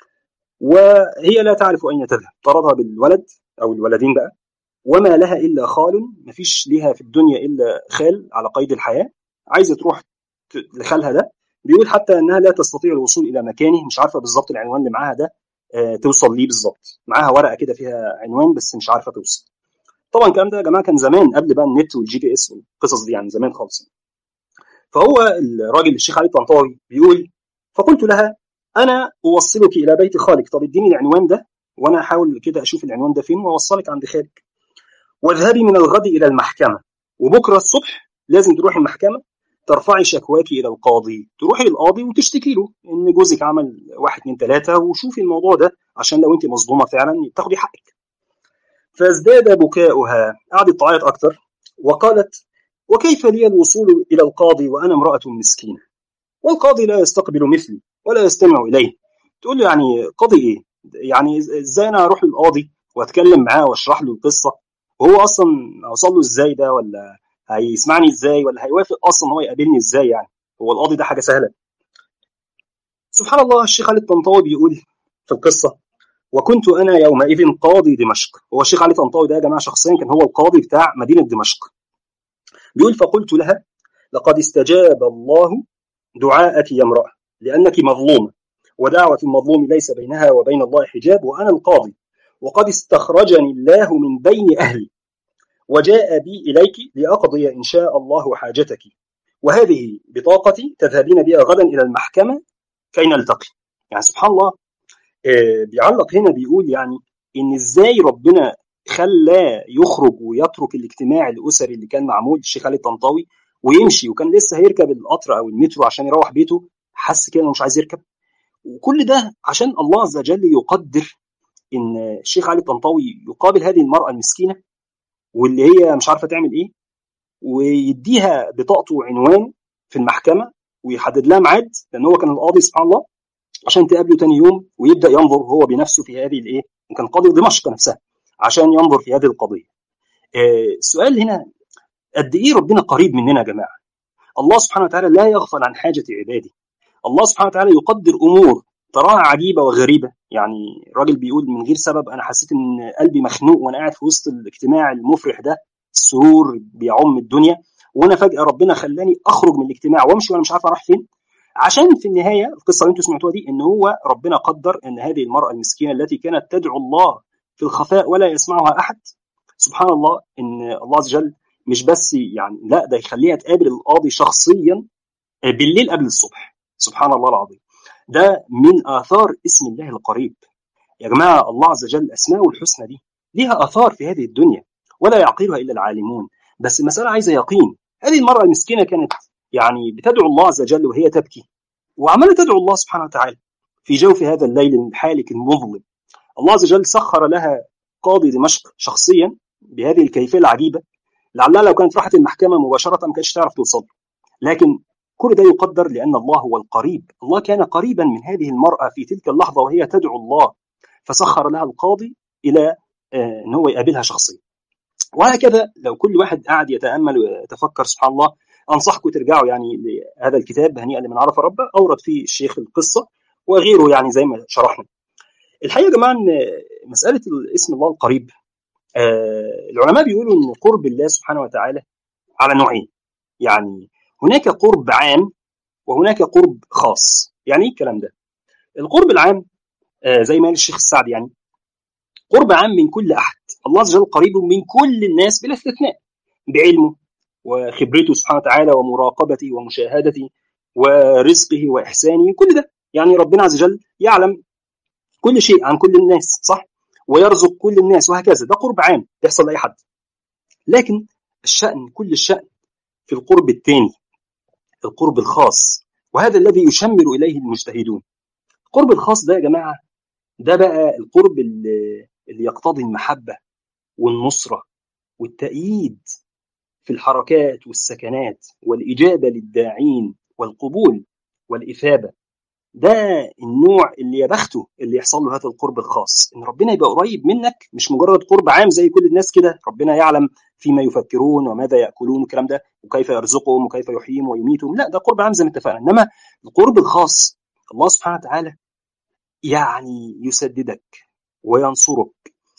وهي لا تعرف اين تذهب طردها بالولد او الولدين بقى وما لها الا خال ما فيش ليها في الدنيا الا خال على قيد الحياه عايزه تروح لخالها ده بيقول حتى انها لا تستطيع الوصول الى مكانه مش عارفه بالظبط العنوان اللي معاها ده آه توصل ليه بالظبط معاها ورقه كده فيها عنوان بس مش عارفه توصل طبعا الكلام ده يا جماعه كان زمان قبل بقى النت والجي بي اس والقصص دي يعني زمان خالص فهو الراجل الشيخ علي طنطاوي بيقول فقلت لها انا اوصلك الى بيت خالك طب اديني العنوان ده وانا احاول كده اشوف العنوان ده فين واوصلك عند خالك واذهبي من الغد الى المحكمه وبكره الصبح لازم تروحي المحكمه ترفعي شكواك الى القاضي تروحي للقاضي وتشتكي له ان جوزك عمل واحد اتنين تلاته وشوفي الموضوع ده عشان لو انت مظلومه فعلا تاخدي حقك فازداد بكاؤها قعدت تعيط اكتر وقالت وكيف لي الوصول الى القاضي وانا امراه مسكينه والقاضي لا يستقبل مثلي ولا يستمع اليه تقول له يعني قاضي ايه يعني ازاي انا اروح للقاضي واتكلم معاه واشرح له القصه وهو اصلا اوصل له ازاي ده ولا هيسمعني ازاي ولا هيوافق اصلا هو يقابلني ازاي يعني هو القاضي ده حاجه سهله سبحان الله الشيخ علي الطنطاوي بيقول في القصه وكنت انا يومئذ قاضي دمشق هو الشيخ علي الطنطاوي ده يا جماعه شخصيا كان هو القاضي بتاع مدينه دمشق بيقول فقلت لها لقد استجاب الله دعاءك يا امراه لانك مظلومه ودعوه المظلوم ليس بينها وبين الله حجاب وانا القاضي وقد استخرجني الله من بين أهلي وجاء بي إليك لأقضي إن شاء الله حاجتك وهذه بطاقتي تذهبين بها غدا إلى المحكمة كي نلتقي يعني سبحان الله بيعلق هنا بيقول يعني إن إزاي ربنا خلاه يخرج ويترك الاجتماع الأسري اللي كان معمول الشيخ علي الطنطاوي ويمشي وكان لسه هيركب القطر أو المترو عشان يروح بيته حس كده إنه مش عايز يركب وكل ده عشان الله عز وجل يقدر ان الشيخ علي الطنطاوي يقابل هذه المراه المسكينه واللي هي مش عارفه تعمل ايه ويديها بطاقته عنوان في المحكمه ويحدد لها ميعاد لان هو كان القاضي سبحان الله عشان تقابله تاني يوم ويبدا ينظر هو بنفسه في هذه الايه كان قاضي دمشق نفسها عشان ينظر في هذه القضيه السؤال هنا قد ايه ربنا قريب مننا يا جماعه الله سبحانه وتعالى لا يغفل عن حاجه عباده الله سبحانه وتعالى يقدر امور تراها عجيبه وغريبه يعني الراجل بيقول من غير سبب انا حسيت ان قلبي مخنوق وانا قاعد في وسط الاجتماع المفرح ده السرور بيعم الدنيا وانا فجاه ربنا خلاني اخرج من الاجتماع وامشي وانا مش عارف اروح فين عشان في النهايه القصه اللي انتم سمعتوها دي ان هو ربنا قدر ان هذه المراه المسكينه التي كانت تدعو الله في الخفاء ولا يسمعها احد سبحان الله ان الله عز وجل مش بس يعني لا ده يخليها تقابل القاضي شخصيا بالليل قبل الصبح سبحان الله العظيم ده من اثار اسم الله القريب يا جماعه الله عز وجل اسماءه الحسنى دي ليها اثار في هذه الدنيا ولا يعقلها الا العالمون بس المساله عايزه يقين هذه المراه المسكينه كانت يعني بتدعو الله عز وجل وهي تبكي وعماله تدعو الله سبحانه وتعالى في جوف هذا الليل الحالك المظلم الله عز وجل سخر لها قاضي دمشق شخصيا بهذه الكيفيه العجيبه لعلها لو كانت راحت المحكمه مباشره ما كانتش تعرف توصل له. لكن كل ده يقدر لان الله هو القريب الله كان قريبا من هذه المراه في تلك اللحظه وهي تدعو الله فسخر لها القاضي الى ان هو يقابلها شخصيا وهكذا لو كل واحد قاعد يتامل ويتفكر سبحان الله انصحكم ترجعوا يعني لهذا الكتاب هنيئا لمن عرف ربه اورد فيه الشيخ القصه وغيره يعني زي ما شرحنا. الحقيقه يا جماعه ان مساله اسم الله القريب آه العلماء بيقولوا ان قرب الله سبحانه وتعالى على نوعين يعني هناك قرب عام وهناك قرب خاص يعني ايه الكلام ده؟ القرب العام آه زي ما قال الشيخ السعدي يعني قرب عام من كل احد الله عز وجل قريب من كل الناس بلا استثناء بعلمه وخبرته سبحانه وتعالى ومراقبته ومشاهدته ورزقه واحسانه كل ده يعني ربنا عز وجل يعلم كل شيء عن كل الناس صح ويرزق كل الناس وهكذا ده قرب عام يحصل لاي حد لكن الشأن كل الشأن في القرب الثاني القرب الخاص وهذا الذي يشمر اليه المجتهدون القرب الخاص ده يا جماعه ده بقى القرب اللي, اللي يقتضي المحبه والنصره والتأييد في الحركات والسكنات والإجابة للداعين والقبول والإثابة ده النوع اللي يا بخته اللي يحصل له هذا القرب الخاص ان ربنا يبقى قريب منك مش مجرد قرب عام زي كل الناس كده ربنا يعلم فيما يفكرون وماذا ياكلون والكلام ده وكيف يرزقهم وكيف يحييهم ويميتهم لا ده قرب عام زي ما اتفقنا انما القرب الخاص الله سبحانه وتعالى يعني يسددك وينصرك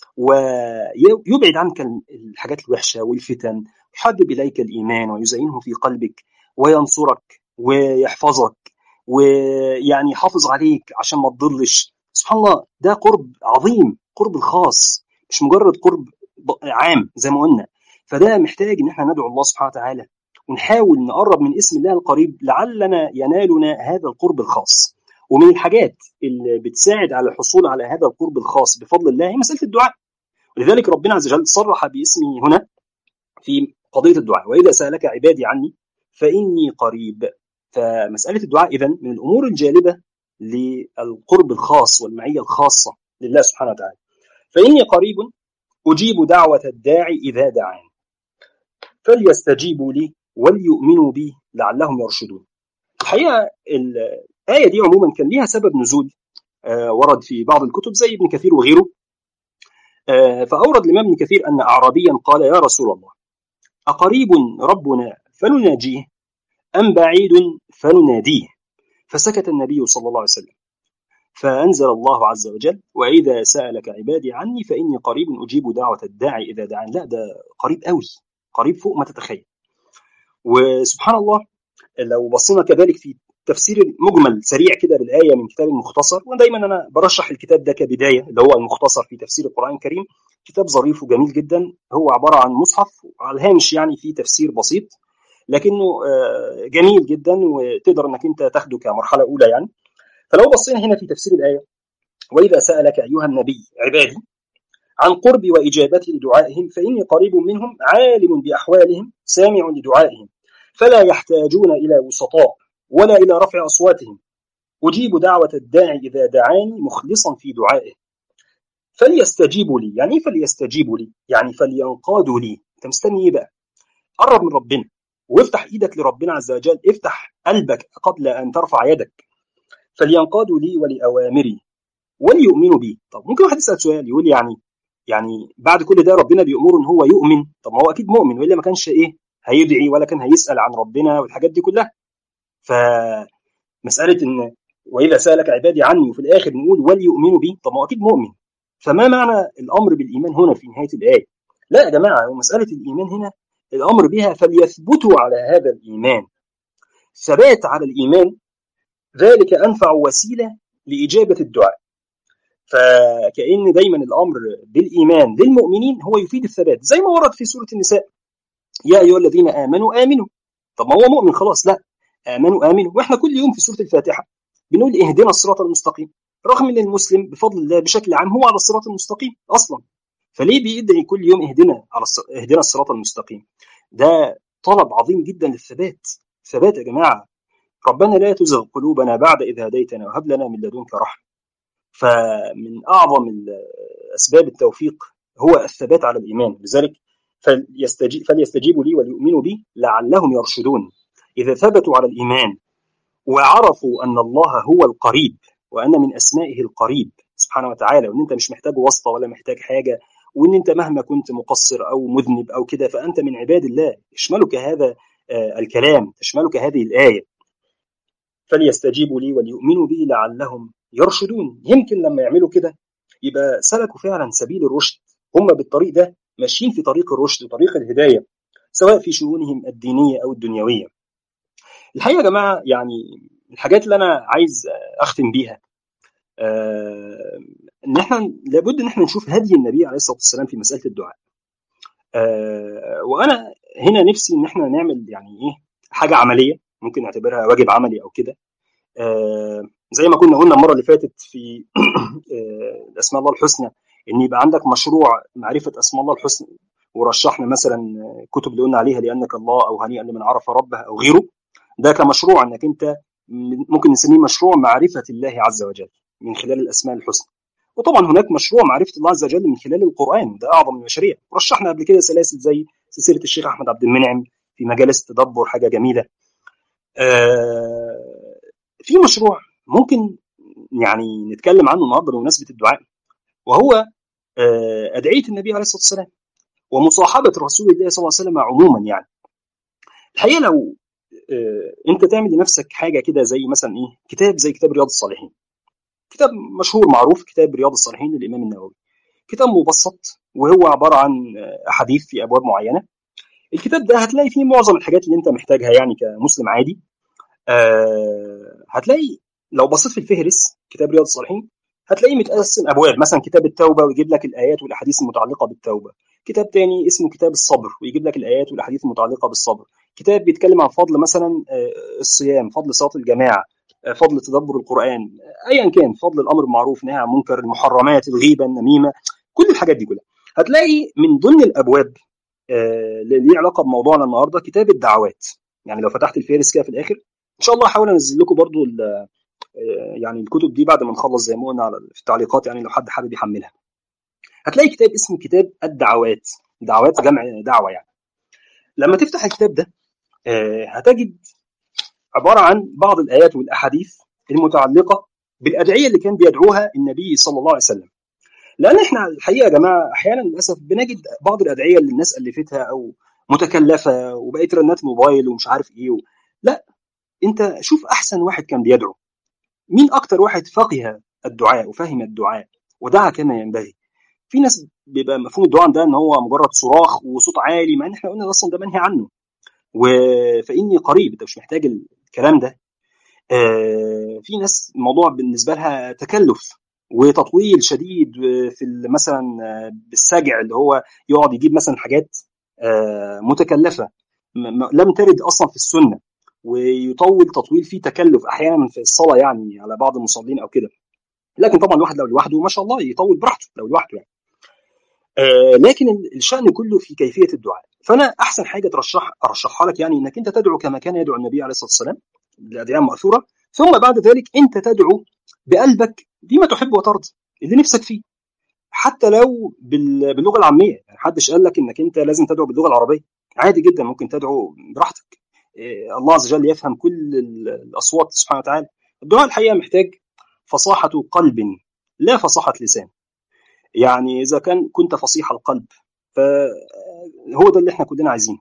ويبعد عنك الحاجات الوحشه والفتن يحبب اليك الايمان ويزينه في قلبك وينصرك ويحفظك ويعني يحافظ عليك عشان ما تضلش سبحان الله ده قرب عظيم قرب الخاص مش مجرد قرب عام زي ما قلنا فده محتاج ان احنا ندعو الله سبحانه وتعالى ونحاول نقرب من اسم الله القريب لعلنا ينالنا هذا القرب الخاص ومن الحاجات اللي بتساعد على الحصول على هذا القرب الخاص بفضل الله هي مساله الدعاء ولذلك ربنا عز وجل صرح باسمه هنا في قضيه الدعاء واذا سالك عبادي عني فاني قريب فمساله الدعاء اذا من الامور الجالبه للقرب الخاص والمعيه الخاصه لله سبحانه وتعالى فاني قريب اجيب دعوه الداعي اذا دعاني فليستجيبوا لي وليؤمنوا بي لعلهم يرشدون الحقيقه الايه دي عموما كان ليها سبب نزول آه ورد في بعض الكتب زي ابن كثير وغيره آه فاورد الامام ابن كثير ان اعرابيا قال يا رسول الله اقريب ربنا فنناجيه ام بعيد فنناديه فسكت النبي صلى الله عليه وسلم فانزل الله عز وجل واذا سالك عبادي عني فاني قريب اجيب دعوه الداعي اذا دعان لا ده قريب قوي قريب فوق ما تتخيل وسبحان الله لو بصينا كذلك في تفسير مجمل سريع كده للايه من كتاب المختصر ودايما انا برشح الكتاب ده كبدايه اللي هو المختصر في تفسير القران الكريم كتاب ظريف وجميل جدا هو عباره عن مصحف على الهامش يعني في تفسير بسيط لكنه جميل جدا وتقدر انك انت تاخده كمرحله اولى يعني فلو بصينا هنا في تفسير الايه واذا سالك ايها النبي عبادي عن قربي واجابتي لدعائهم فاني قريب منهم عالم باحوالهم سامع لدعائهم فلا يحتاجون الى وسطاء ولا الى رفع اصواتهم اجيب دعوه الداعي اذا دعاني مخلصا في دعائه فليستجيبوا لي يعني ايه فليستجيبوا لي يعني فلينقادوا لي انت مستني ايه بقى قرب من ربنا وافتح ايدك لربنا عز وجل افتح قلبك قبل ان ترفع يدك فلينقادوا لي ولاوامري وليؤمنوا بي طب ممكن واحد يسال سؤال يقول يعني يعني بعد كل ده ربنا بيأمره ان هو يؤمن طب ما هو اكيد مؤمن والا ما كانش ايه هيدعي ولا كان هيسال عن ربنا والحاجات دي كلها فمساله ان واذا سالك عبادي عني وفي الاخر نقول وليؤمنوا بي طب ما هو اكيد مؤمن فما معنى الامر بالايمان هنا في نهايه الايه لا يا جماعه هو مساله الايمان هنا الامر بها فليثبتوا على هذا الايمان ثبات على الايمان ذلك انفع وسيله لاجابه الدعاء فكأن دايما الامر بالايمان للمؤمنين هو يفيد الثبات زي ما ورد في سوره النساء يا ايها الذين امنوا امنوا طب ما هو مؤمن خلاص لا امنوا امنوا واحنا كل يوم في سوره الفاتحه بنقول اهدنا الصراط المستقيم رغم ان المسلم بفضل الله بشكل عام هو على الصراط المستقيم اصلا فليه بيدعي كل يوم اهدنا على الص... اهدنا الصراط المستقيم ده طلب عظيم جدا للثبات ثبات يا جماعه ربنا لا تزغ قلوبنا بعد اذ هديتنا وهب لنا من لدنك رحمه فمن اعظم اسباب التوفيق هو الثبات على الايمان لذلك فليستجيب فليستجيبوا لي وليؤمنوا بي لعلهم يرشدون اذا ثبتوا على الايمان وعرفوا ان الله هو القريب وان من اسمائه القريب سبحانه وتعالى وان انت مش محتاج واسطه ولا محتاج حاجه وان انت مهما كنت مقصر او مذنب او كده فانت من عباد الله يشملك هذا الكلام تشملك هذه الايه فليستجيبوا لي وليؤمنوا بي لعلهم يرشدون يمكن لما يعملوا كده يبقى سلكوا فعلا سبيل الرشد هم بالطريق ده ماشيين في طريق الرشد وطريق الهدايه سواء في شؤونهم الدينيه او الدنيويه الحقيقه يا جماعه يعني الحاجات اللي انا عايز اختم بيها آه ان احنا لابد ان احنا نشوف هدي النبي عليه الصلاه والسلام في مساله الدعاء آه وانا هنا نفسي ان احنا نعمل يعني ايه حاجه عمليه ممكن نعتبرها واجب عملي او كده آه زي ما كنا قلنا المره اللي فاتت في اسماء الله الحسنى ان يبقى عندك مشروع معرفه اسماء الله الحسنى ورشحنا مثلا كتب اللي قلنا عليها لانك الله او هنيئا لمن عرف ربه او غيره ده كمشروع انك انت ممكن نسميه مشروع معرفه الله عز وجل من خلال الاسماء الحسنى وطبعا هناك مشروع معرفه الله عز وجل من خلال القران ده اعظم المشاريع رشحنا قبل كده سلاسل زي سلسله الشيخ احمد عبد المنعم في مجالس تدبر حاجه جميله آه في مشروع ممكن يعني نتكلم عنه النهارده بمناسبه الدعاء وهو آه ادعيه النبي عليه الصلاه والسلام ومصاحبه رسول الله صلى الله عليه وسلم عموما يعني الحقيقه لو آه انت تعمل لنفسك حاجه كده زي مثلا ايه كتاب زي كتاب رياض الصالحين كتاب مشهور معروف كتاب رياض الصالحين للامام النووي كتاب مبسط وهو عباره عن احاديث في ابواب معينه الكتاب ده هتلاقي فيه معظم الحاجات اللي انت محتاجها يعني كمسلم عادي آه هتلاقي لو بصيت في الفهرس كتاب رياض الصالحين هتلاقيه متقسم ابواب مثلا كتاب التوبه ويجيب لك الايات والاحاديث المتعلقه بالتوبه كتاب تاني اسمه كتاب الصبر ويجيب لك الايات والاحاديث المتعلقه بالصبر كتاب بيتكلم عن فضل مثلا الصيام فضل صلاه الجماعه فضل تدبر القران ايا كان فضل الامر بالمعروف نهي عن المنكر المحرمات الغيبه النميمه كل الحاجات دي كلها هتلاقي من ضمن الابواب اللي ليه علاقه بموضوعنا النهارده كتاب الدعوات يعني لو فتحت الفهرس كده في الاخر ان شاء الله هحاول انزل لكم برضو يعني الكتب دي بعد ما نخلص زي ما قلنا على في التعليقات يعني لو حد حابب يحملها هتلاقي كتاب اسمه كتاب الدعوات دعوات جمع دعوه يعني لما تفتح الكتاب ده هتجد عباره عن بعض الايات والاحاديث المتعلقه بالادعيه اللي كان بيدعوها النبي صلى الله عليه وسلم لان احنا الحقيقه يا جماعه احيانا للاسف بنجد بعض الادعيه اللي الناس الفتها او متكلفه وبقت رنات موبايل ومش عارف ايه و... لا انت شوف احسن واحد كان بيدعو مين اكتر واحد فقه الدعاء وفهم الدعاء ودعا كما ينبغي في ناس بيبقى مفهوم الدعاء ده ان هو مجرد صراخ وصوت عالي مع ان احنا قلنا اصلا ده منهي عنه وفاني قريب انت مش محتاج الكلام ده آه في ناس الموضوع بالنسبه لها تكلف وتطويل شديد في مثلا بالسجع اللي هو يقعد يجيب مثلا حاجات آه متكلفه لم ترد اصلا في السنه ويطول تطويل فيه تكلف احيانا في الصلاه يعني على بعض المصلين او كده لكن طبعا الواحد لو لوحده ما شاء الله يطول براحته لو لوحده يعني آه لكن الشان كله في كيفيه الدعاء فانا احسن حاجه ترشح ارشحها لك يعني انك انت تدعو كما كان يدعو النبي عليه الصلاه والسلام الادعيه ماثوره ثم بعد ذلك انت تدعو بقلبك بما تحب وترضى اللي نفسك فيه حتى لو باللغه العاميه يعني محدش قال لك انك انت لازم تدعو باللغه العربيه عادي جدا ممكن تدعو براحتك الله عز وجل يفهم كل الاصوات سبحانه وتعالى الدعاء الحقيقه محتاج فصاحه قلب لا فصاحه لسان يعني اذا كان كنت فصيح القلب فهو ده اللي احنا كلنا عايزينه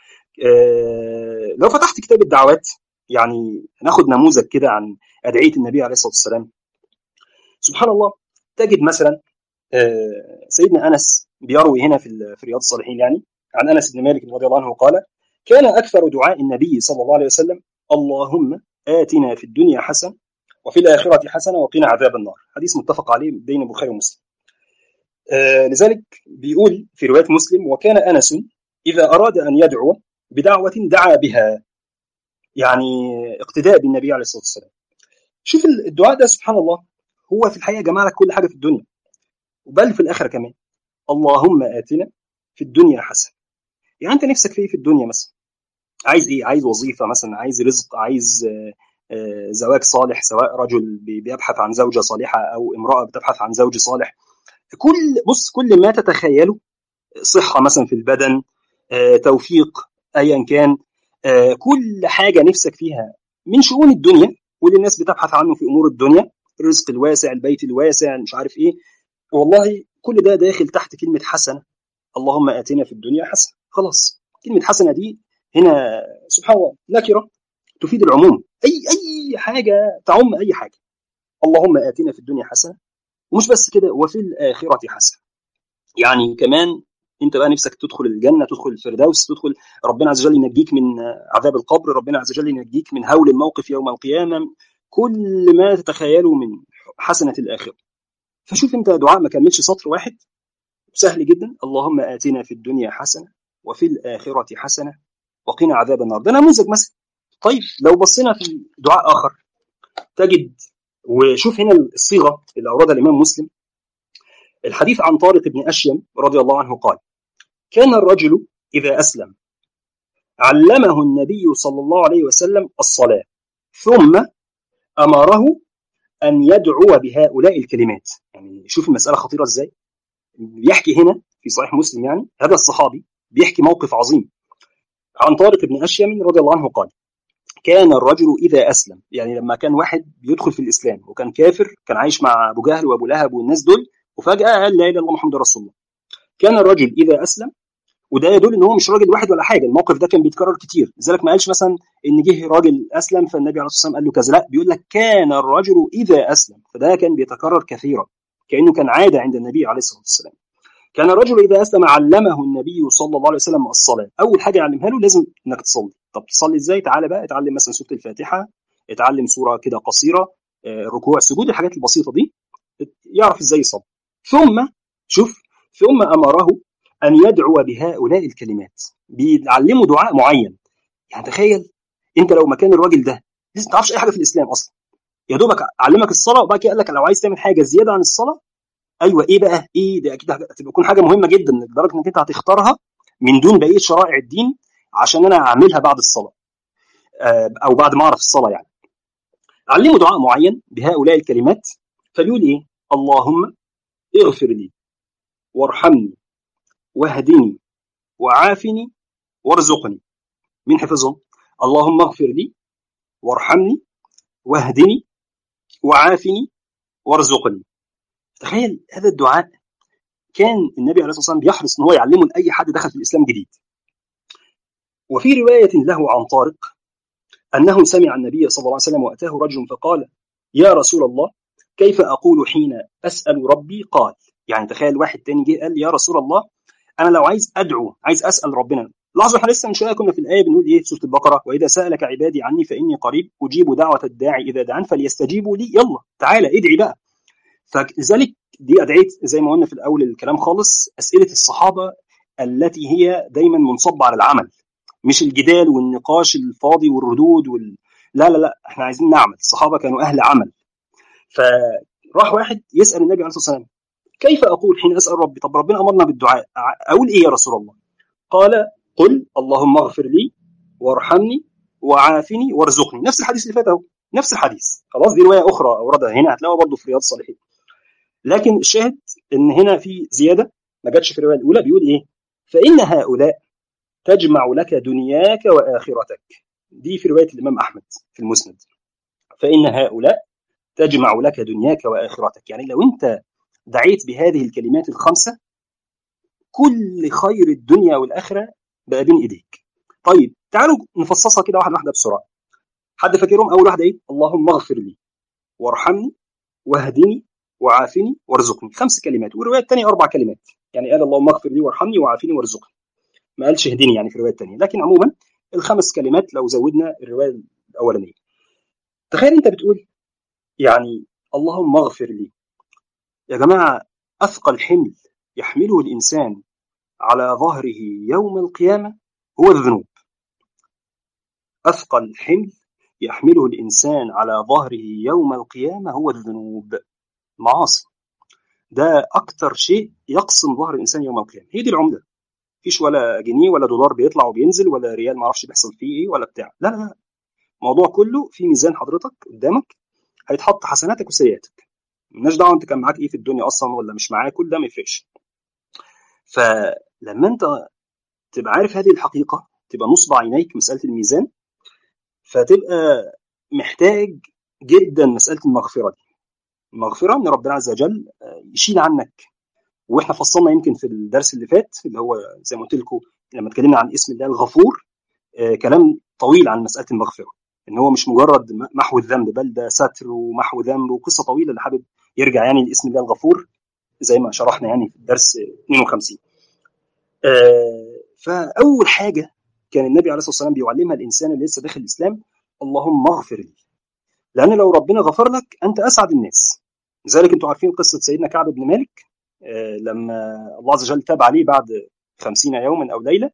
لو فتحت كتاب الدعوات يعني ناخد نموذج كده عن ادعيه النبي عليه الصلاه والسلام سبحان الله تجد مثلا سيدنا انس بيروي هنا في في رياض الصالحين يعني عن انس بن مالك رضي الله عنه قال كان اكثر دعاء النبي صلى الله عليه وسلم اللهم اتنا في الدنيا حسنه وفي الاخره حسنه وقنا عذاب النار حديث متفق عليه بين البخاري ومسلم آه لذلك بيقول في روايه مسلم وكان انس اذا اراد ان يدعو بدعوه دعا بها يعني اقتداء بالنبي عليه الصلاه والسلام شوف الدعاء ده سبحان الله هو في الحقيقه جمع لك كل حاجه في الدنيا بل في الاخره كمان اللهم اتنا في الدنيا حسنه يعني انت نفسك في ايه في الدنيا مثلا عايز ايه عايز وظيفه مثلا عايز رزق عايز زواج صالح سواء رجل بيبحث عن زوجه صالحه او امراه بتبحث عن زوج صالح كل بص كل ما تتخيله صحه مثلا في البدن توفيق ايا كان كل حاجه نفسك فيها من شؤون الدنيا واللي الناس بتبحث عنه في امور الدنيا الرزق الواسع البيت الواسع مش عارف ايه والله كل ده داخل تحت كلمه حسنه اللهم اتنا في الدنيا حسنه خلاص كلمه حسنه دي هنا سبحان الله نكره تفيد العموم اي اي حاجه تعم اي حاجه اللهم اتنا في الدنيا حسنه ومش بس كده وفي الاخره حسنه يعني كمان انت بقى نفسك تدخل الجنه تدخل الفردوس تدخل ربنا عز وجل ينجيك من عذاب القبر ربنا عز وجل ينجيك من هول الموقف يوم القيامه كل ما تتخيله من حسنه الاخره فشوف انت دعاء ما كملش سطر واحد سهل جدا اللهم اتنا في الدنيا حسنه وفي الاخره حسنه وقنا عذاب النار ده نموذج مثلا طيب لو بصينا في دعاء اخر تجد وشوف هنا الصيغه اللي اوردها الامام مسلم الحديث عن طارق بن اشيم رضي الله عنه قال كان الرجل اذا اسلم علمه النبي صلى الله عليه وسلم الصلاه ثم امره ان يدعو بهؤلاء الكلمات يعني شوف المساله خطيره ازاي بيحكي هنا في صحيح مسلم يعني هذا الصحابي بيحكي موقف عظيم عن طارق بن اشيم رضي الله عنه قال كان الرجل اذا اسلم يعني لما كان واحد بيدخل في الاسلام وكان كافر كان عايش مع ابو جهل وابو لهب والناس دول وفجاه قال لا اله الا الله محمد رسول الله كان الرجل اذا اسلم وده يدل ان هو مش راجل واحد ولا حاجه الموقف ده كان بيتكرر كتير لذلك ما قالش مثلا ان جه راجل اسلم فالنبي عليه الصلاه والسلام قال له كذا لا بيقول لك كان الرجل اذا اسلم فده كان بيتكرر كثيرا كانه كان عاده عند النبي عليه الصلاه والسلام كان الرجل اذا اسلم علمه النبي صلى الله عليه وسلم الصلاه اول حاجه يعلمها له لازم انك تصلي طب تصلي ازاي تعالى بقى اتعلم مثلا سوره الفاتحه اتعلم سوره كده قصيره ركوع سجود الحاجات البسيطه دي يعرف ازاي يصلي ثم شوف ثم امره ان يدعو بهؤلاء الكلمات بيعلمه دعاء معين يعني تخيل انت لو مكان الراجل ده لسه ما تعرفش اي حاجه في الاسلام اصلا يا دوبك علمك الصلاه وبعد كده قال لك لو عايز تعمل حاجه زياده عن الصلاه ايوه ايه بقى ايه ده اكيد هتبقى تكون حاجه مهمه جدا لدرجه انك انت هتختارها من دون بقيه شرائع الدين عشان انا اعملها بعد الصلاه او بعد ما اعرف الصلاه يعني علمه دعاء معين بهؤلاء الكلمات فبيقول ايه اللهم اغفر لي وارحمني واهدني وعافني وارزقني مين حفظهم اللهم اغفر لي وارحمني واهدني وعافني وارزقني تخيل هذا الدعاء كان النبي عليه الصلاه والسلام بيحرص ان هو يعلمه لاي حد دخل في الاسلام جديد وفي روايه له عن طارق انه سمع النبي صلى الله عليه وسلم واتاه رجل فقال يا رسول الله كيف اقول حين اسال ربي قال يعني تخيل واحد تاني جه قال يا رسول الله انا لو عايز ادعو عايز اسال ربنا لاحظوا احنا لسه من شويه كنا في الايه بنقول ايه سوره البقره واذا سالك عبادي عني فاني قريب اجيب دعوه الداعي اذا دعان فليستجيبوا لي يلا تعالى ادعي بقى فلذلك دي ادعيه زي ما قلنا في الاول الكلام خالص اسئله الصحابه التي هي دايما منصبه على العمل مش الجدال والنقاش الفاضي والردود وال... لا لا لا احنا عايزين نعمل الصحابه كانوا اهل عمل فراح واحد يسال النبي عليه الصلاه والسلام كيف اقول حين اسال ربي طب ربنا امرنا بالدعاء اقول ايه يا رسول الله قال قل اللهم اغفر لي وارحمني وعافني وارزقني نفس الحديث اللي فات اهو نفس الحديث خلاص دي روايه اخرى اوردها هنا هتلاقوها برضه في رياض الصالحين لكن الشاهد ان هنا في زياده ما جاتش في الروايه الاولى بيقول ايه فان هؤلاء تجمع لك دنياك واخرتك دي في روايه الامام احمد في المسند فإن هؤلاء تجمع لك دنياك وآخرتك يعني لو أنت دعيت بهذه الكلمات الخمسة كل خير الدنيا والآخرة بقى بين إيديك طيب تعالوا نفصصها كده واحدة واحدة بسرعة حد فاكرهم أول واحدة إيه اللهم اغفر لي وارحمني واهدني وعافني وارزقني خمس كلمات والرواية الثانية أربع كلمات يعني قال اللهم اغفر لي وارحمني وعافني وارزقني ما قالش اهدني يعني في الرواية الثانية لكن عموما الخمس كلمات لو زودنا الرواية الأولانية تخيل أنت بتقول يعني اللهم اغفر لي يا جماعة أثقل حمل يحمله الإنسان على ظهره يوم القيامة هو الذنوب أثقل حمل يحمله الإنسان على ظهره يوم القيامة هو الذنوب معاصي ده أكتر شيء يقسم ظهر الإنسان يوم القيامة هي دي العملة مفيش ولا جنيه ولا دولار بيطلع وبينزل ولا ريال معرفش بيحصل فيه إيه ولا بتاع لا لا لا الموضوع كله في ميزان حضرتك قدامك هيتحط حسناتك وسيئاتك مالناش دعوه انت كان معاك ايه في الدنيا اصلا ولا مش معاك كل ده ما يفرقش فلما انت تبقى عارف هذه الحقيقه تبقى نصب عينيك مساله الميزان فتبقى محتاج جدا مساله المغفره دي المغفره من ربنا عز وجل يشيل عنك واحنا فصلنا يمكن في الدرس اللي فات اللي هو زي ما قلت لكم لما اتكلمنا عن اسم الله الغفور آه كلام طويل عن مساله المغفره ان هو مش مجرد محو الذنب بل ده ستر ومحو ذنب وقصه طويله اللي حابب يرجع يعني لاسم الله الغفور زي ما شرحنا يعني في الدرس 52 آه فاول حاجه كان النبي عليه الصلاه والسلام بيعلمها الانسان اللي لسه داخل الاسلام اللهم اغفر لي لان لو ربنا غفر لك انت اسعد الناس لذلك انتم عارفين قصه سيدنا كعب بن مالك آه لما الله عز وجل تاب عليه بعد خمسين يوما أو ليلة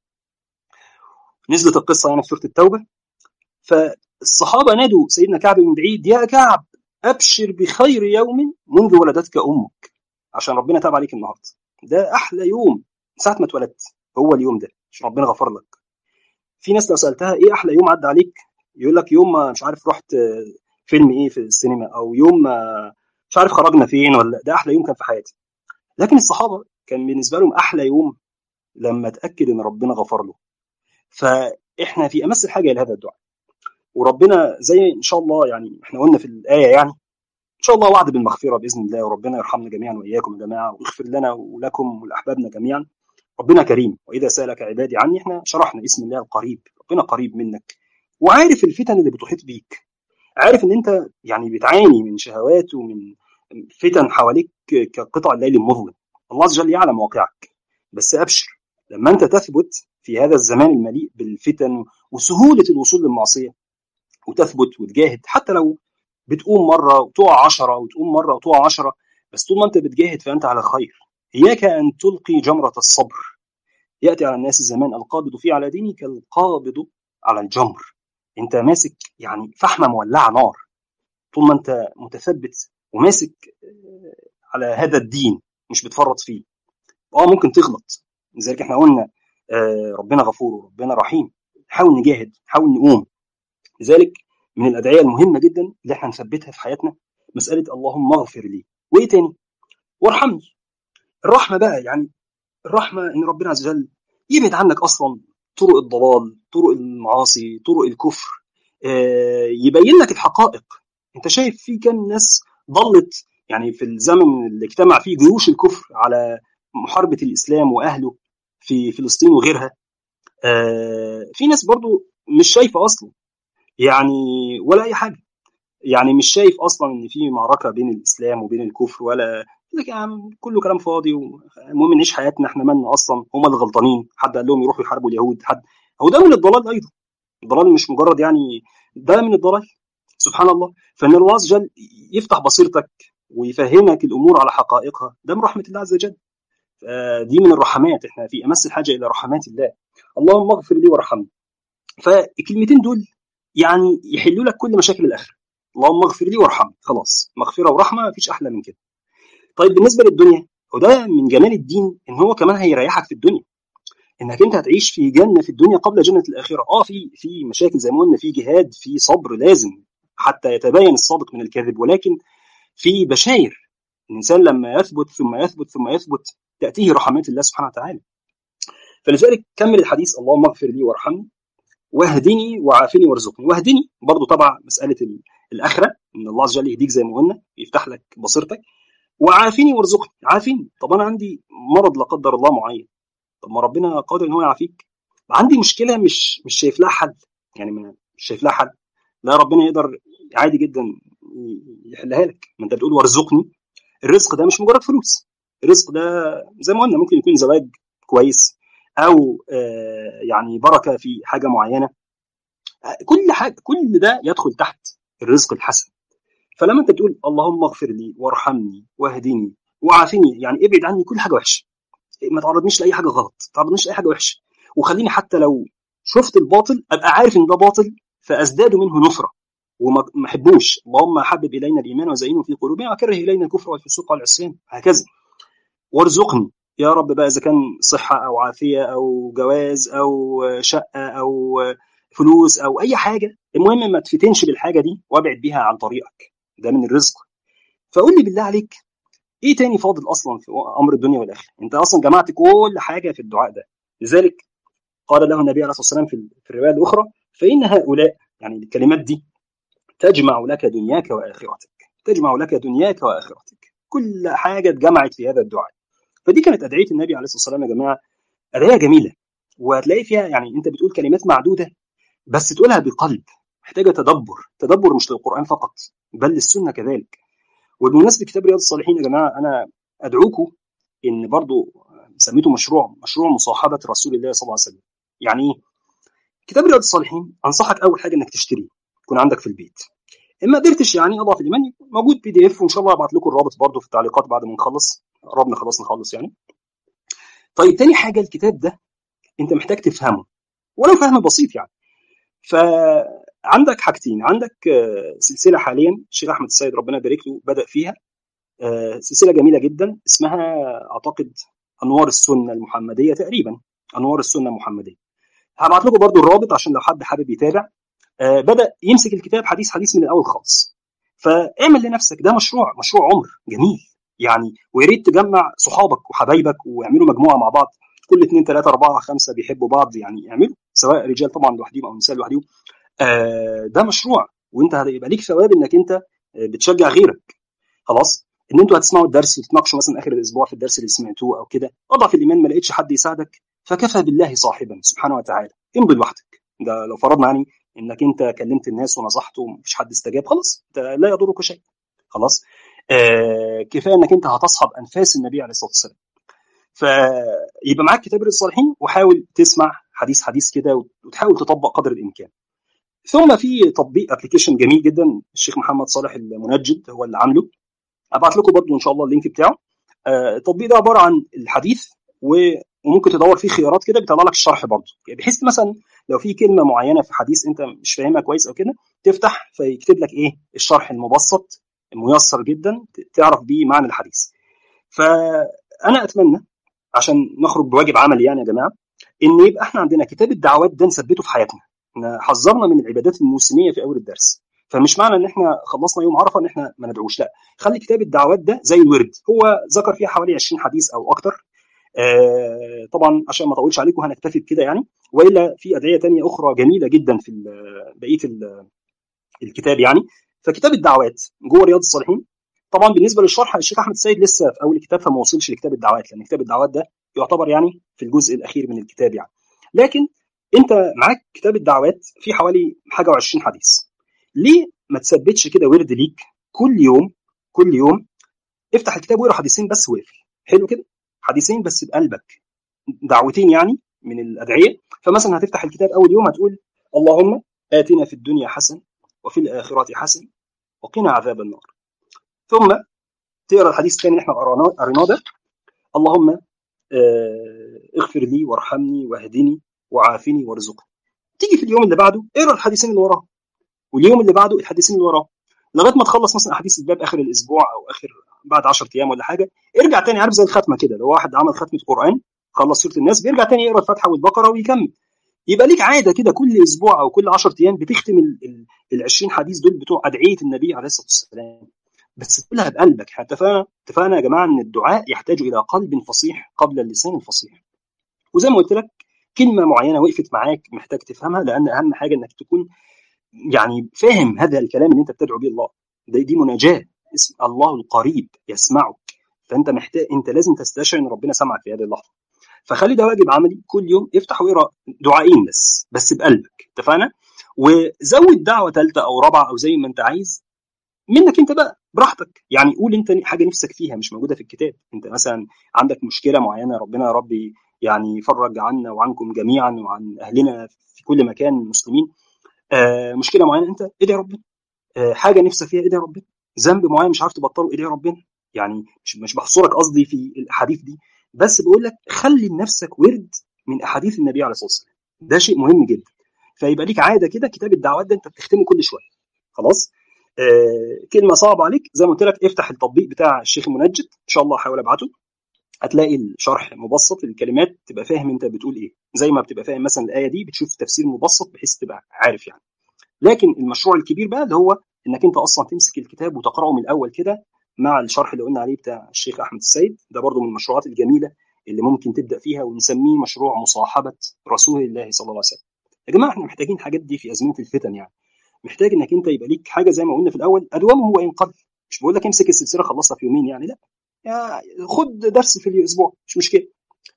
نزلت القصة يعني في سورة التوبة فالصحابة نادوا سيدنا كعب من بعيد يا كعب أبشر بخير يوم منذ ولدتك أمك عشان ربنا تاب عليك النهاردة ده أحلى يوم ساعة ما اتولدت هو اليوم ده عشان ربنا غفر لك في ناس لو سألتها إيه أحلى يوم عدى عليك يقول لك يوم ما مش عارف رحت فيلم إيه في السينما أو يوم ما مش عارف خرجنا فين ولا ده أحلى يوم كان في حياتي لكن الصحابة كان بالنسبة لهم أحلى يوم لما اتاكد ان ربنا غفر له فاحنا في امس الحاجه الى هذا الدعاء وربنا زي ان شاء الله يعني احنا قلنا في الايه يعني ان شاء الله وعد بالمغفره باذن الله وربنا يرحمنا جميعا واياكم يا جماعه ويغفر لنا ولكم ولاحبابنا جميعا ربنا كريم واذا سالك عبادي عني احنا شرحنا اسم الله القريب ربنا قريب منك وعارف الفتن اللي بتحيط بيك عارف ان انت يعني بتعاني من شهوات ومن فتن حواليك كقطع الليل المظلم الله عز وجل يعلم واقعك بس ابشر لما انت تثبت في هذا الزمان المليء بالفتن وسهوله الوصول للمعصيه وتثبت وتجاهد حتى لو بتقوم مره وتقع عشرة وتقوم مره وتقع عشرة بس طول ما انت بتجاهد فانت على خير اياك ان تلقي جمره الصبر ياتي على الناس زمان القابض فيه على دينك القابض على الجمر انت ماسك يعني فحمه مولعه نار طول ما انت متثبت وماسك على هذا الدين مش بتفرط فيه اه ممكن تغلط لذلك احنا قلنا آه ربنا غفور وربنا رحيم نحاول نجاهد نحاول نقوم لذلك من الادعيه المهمه جدا اللي احنا نثبتها في حياتنا مساله اللهم اغفر لي وايه تاني وارحمني الرحمه بقى يعني الرحمه ان ربنا عز وجل يبعد عنك اصلا طرق الضلال طرق المعاصي طرق الكفر آه يبين لك الحقائق انت شايف في كم ناس ضلت يعني في الزمن اللي اجتمع فيه جيوش الكفر على محاربه الاسلام واهله في فلسطين وغيرها آه في ناس برضو مش شايفه اصلا يعني ولا اي حاجه يعني مش شايف اصلا ان في معركه بين الاسلام وبين الكفر ولا لك يا عم كله كلام فاضي المهم نعيش حياتنا احنا مالنا اصلا هم اللي غلطانين حد قال لهم يروحوا يحاربوا اليهود حد هو ده من الضلال ايضا الضلال مش مجرد يعني ده من الضلال سبحان الله فان الله عز وجل يفتح بصيرتك ويفهمك الامور على حقائقها ده من رحمه الله عز وجل دي من الرحمات احنا في امس الحاجه الى رحمات الله اللهم اغفر لي وارحمني فالكلمتين دول يعني يحلوا لك كل مشاكل الاخره اللهم اغفر لي وارحمني خلاص مغفره ورحمه مفيش احلى من كده طيب بالنسبه للدنيا وده من جمال الدين ان هو كمان هيريحك في الدنيا انك انت هتعيش في جنه في الدنيا قبل جنه الاخره اه في في مشاكل زي ما قلنا في جهاد في صبر لازم حتى يتبين الصادق من الكاذب ولكن في بشاير الانسان لما يثبت ثم يثبت ثم يثبت تاتيه رحمات الله سبحانه وتعالى فلذلك كمل الحديث اللهم اغفر لي وارحمني واهدني وعافني وارزقني واهدني برضو طبعا مساله الاخره ان الله عز وجل يهديك زي ما قلنا يفتح لك بصيرتك وعافيني وارزقني عافيني طب انا عندي مرض لا قدر الله معين طب ما ربنا قادر ان هو يعافيك عندي مشكله مش مش شايف لها حل يعني مش شايف لها حل لا ربنا يقدر عادي جدا يحلها لك ما انت بتقول وارزقني الرزق ده مش مجرد فلوس الرزق ده زي ما قلنا ممكن يكون زواج كويس او يعني بركه في حاجه معينه كل حاجه كل ده يدخل تحت الرزق الحسن فلما انت تقول اللهم اغفر لي وارحمني واهدني وعافني يعني ابعد عني كل حاجه وحشه ما تعرضنيش لاي حاجه غلط ما تعرضنيش لاي حاجه وحشه وخليني حتى لو شفت الباطل ابقى عارف ان ده باطل فازداد منه نفره وما احبوش اللهم حبب الينا الايمان وزينه في قلوبنا وكره الينا الكفر والفسوق والعصيان هكذا وارزقني يا رب بقى اذا كان صحه او عافيه او جواز او شقه او فلوس او اي حاجه المهم ما تفتنش بالحاجه دي وابعد بيها عن طريقك ده من الرزق فقول لي بالله عليك ايه تاني فاضل اصلا في امر الدنيا والاخره انت اصلا جمعت كل حاجه في الدعاء ده لذلك قال له النبي عليه الصلاه والسلام في الروايه الاخرى فان هؤلاء يعني الكلمات دي تجمع لك دنياك واخرتك تجمع لك دنياك واخرتك كل حاجه اتجمعت في هذا الدعاء فدي كانت ادعيه النبي عليه الصلاه والسلام يا جماعه ادعيه جميله وهتلاقي فيها يعني انت بتقول كلمات معدوده بس تقولها بقلب محتاجه تدبر تدبر مش للقران فقط بل للسنه كذلك وبمناسبه كتاب رياض الصالحين يا جماعه انا ادعوكم ان برضو سميته مشروع مشروع مصاحبه رسول الله صلى الله عليه وسلم يعني ايه كتاب رياض الصالحين انصحك اول حاجه انك تشتريه يكون عندك في البيت اما قدرتش يعني اضعف الايمان موجود بي دي اف وان شاء الله ابعت لكم الرابط برضو في التعليقات بعد ما نخلص قربنا خلاص نخلص يعني طيب تاني حاجه الكتاب ده انت محتاج تفهمه ولو فهم بسيط يعني فعندك حاجتين عندك سلسله حاليا الشيخ احمد السيد ربنا يبارك له بدا فيها سلسله جميله جدا اسمها اعتقد انوار السنه المحمديه تقريبا انوار السنه المحمديه هبعت لكم برضو الرابط عشان لو حد حابب يتابع بدا يمسك الكتاب حديث حديث من الاول خالص فاعمل لنفسك ده مشروع مشروع عمر جميل يعني ويا ريت تجمع صحابك وحبايبك واعملوا مجموعه مع بعض كل اثنين ثلاثه اربعه خمسه بيحبوا بعض يعني اعملوا سواء رجال طبعا لوحدهم او نساء لوحدهم آه ده مشروع وانت هيبقى ليك ثواب انك انت بتشجع غيرك خلاص ان انتوا هتسمعوا الدرس وتتناقشوا مثلا اخر الاسبوع في الدرس اللي سمعتوه او كده اضعف الايمان ما لقيتش حد يساعدك فكفى بالله صاحبا سبحانه وتعالى امضي لوحدك ده لو فرضنا يعني انك انت كلمت الناس ونصحت ومفيش حد استجاب خلاص انت لا يضرك شيء خلاص آه كفايه انك انت هتصحب انفاس النبي عليه الصلاه والسلام فيبقى معاك كتاب الصالحين وحاول تسمع حديث حديث كده وتحاول تطبق قدر الامكان ثم في تطبيق ابلكيشن جميل جدا الشيخ محمد صالح المنجد هو اللي عامله ابعت لكم برضو ان شاء الله اللينك بتاعه آه التطبيق ده عباره عن الحديث وممكن تدور فيه خيارات كده بيطلع لك الشرح برضو يعني بحيث مثلا لو في كلمه معينه في حديث انت مش فاهمها كويس او كده تفتح فيكتب لك ايه الشرح المبسط ميسر جدا تعرف بيه معنى الحديث فانا اتمنى عشان نخرج بواجب عملي يعني يا جماعه ان يبقى احنا عندنا كتاب الدعوات ده نثبته في حياتنا حذرنا من العبادات الموسميه في اول الدرس فمش معنى ان احنا خلصنا يوم عرفه ان احنا ما ندعوش لا خلي كتاب الدعوات ده زي الورد هو ذكر فيها حوالي 20 حديث او اكتر آه طبعا عشان ما اطولش عليكم هنكتفي بكده يعني والا في ادعيه تانية اخرى جميله جدا في بقيه الكتاب يعني فكتاب الدعوات جوه رياض الصالحين طبعا بالنسبه للشرح الشيخ احمد السيد لسه في اول الكتاب فما وصلش لكتاب الدعوات لان كتاب الدعوات ده يعتبر يعني في الجزء الاخير من الكتاب يعني لكن انت معاك كتاب الدعوات في حوالي حاجه و20 حديث ليه ما تثبتش كده ورد ليك كل يوم كل يوم افتح الكتاب واقرا حديثين بس واقفل حلو كده حديثين بس بقلبك دعوتين يعني من الادعيه فمثلا هتفتح الكتاب اول يوم هتقول اللهم اتنا في الدنيا حسن وفي الاخره حسن وقنا عذاب النار ثم تقرا الحديث الثاني اللي احنا قريناه ده اللهم اغفر لي وارحمني واهدني وعافني وارزقني تيجي في اليوم اللي بعده اقرا الحديثين اللي وراه واليوم اللي بعده الحديثين اللي وراه لغايه ما تخلص مثلا احاديث الباب اخر الاسبوع او اخر بعد 10 ايام ولا حاجه ارجع تاني عارف زي الختمه كده لو واحد عمل ختمه قران خلص سوره الناس بيرجع تاني يقرا الفاتحه والبقره ويكمل يبقى ليك عاده كده كل اسبوع او كل 10 ايام بتختم ال 20 حديث دول بتوع ادعيه النبي عليه الصلاه والسلام بس تقولها بقلبك احنا اتفقنا اتفقنا يا جماعه ان الدعاء يحتاج الى قلب فصيح قبل اللسان الفصيح وزي ما قلت لك كلمه معينه وقفت معاك محتاج تفهمها لان اهم حاجه انك تكون يعني فاهم هذا الكلام اللي انت بتدعو به الله دي, دي مناجاه اسم الله القريب يسمعك فانت محتاج انت لازم تستشعر ان ربنا سمعك في هذه اللحظه فخلي ده واجب عملي كل يوم افتح واقرا دعائين بس بس بقلبك اتفقنا وزود دعوه ثالثه او رابعه او زي ما انت عايز منك انت بقى براحتك يعني قول انت حاجه نفسك فيها مش موجوده في الكتاب انت مثلا عندك مشكله معينه ربنا يا رب يعني يفرج عنا وعنكم جميعا وعن اهلنا في كل مكان مسلمين آه مشكله معينه انت ادعي ربنا آه حاجه نفسك فيها ادعي ربنا ذنب معين مش عارف تبطله ادعي ربنا يعني مش مش بحصرك قصدي في الاحاديث دي بس بقول لك خلي لنفسك ورد من احاديث النبي عليه الصلاه والسلام ده شيء مهم جدا فيبقى ليك عاده كده كتاب الدعوات ده انت بتختمه كل شويه خلاص آه كلمه صعبه عليك زي ما قلت لك افتح التطبيق بتاع الشيخ المنجد ان شاء الله هحاول ابعته هتلاقي الشرح مبسط للكلمات تبقى فاهم انت بتقول ايه زي ما بتبقى فاهم مثلا الايه دي بتشوف تفسير مبسط بحيث تبقى عارف يعني لكن المشروع الكبير بقى اللي هو انك انت اصلا تمسك الكتاب وتقراه من الاول كده مع الشرح اللي قلنا عليه بتاع الشيخ احمد السيد ده برضو من المشروعات الجميله اللي ممكن تبدا فيها ونسميه مشروع مصاحبه رسول الله صلى الله عليه وسلم يا جماعه احنا محتاجين الحاجات دي في ازمنه الفتن يعني محتاج انك انت يبقى ليك حاجه زي ما قلنا في الاول ادومه هو ينقل مش بقول لك امسك السلسله خلصها في يومين يعني لا خد درس في الاسبوع مش مشكله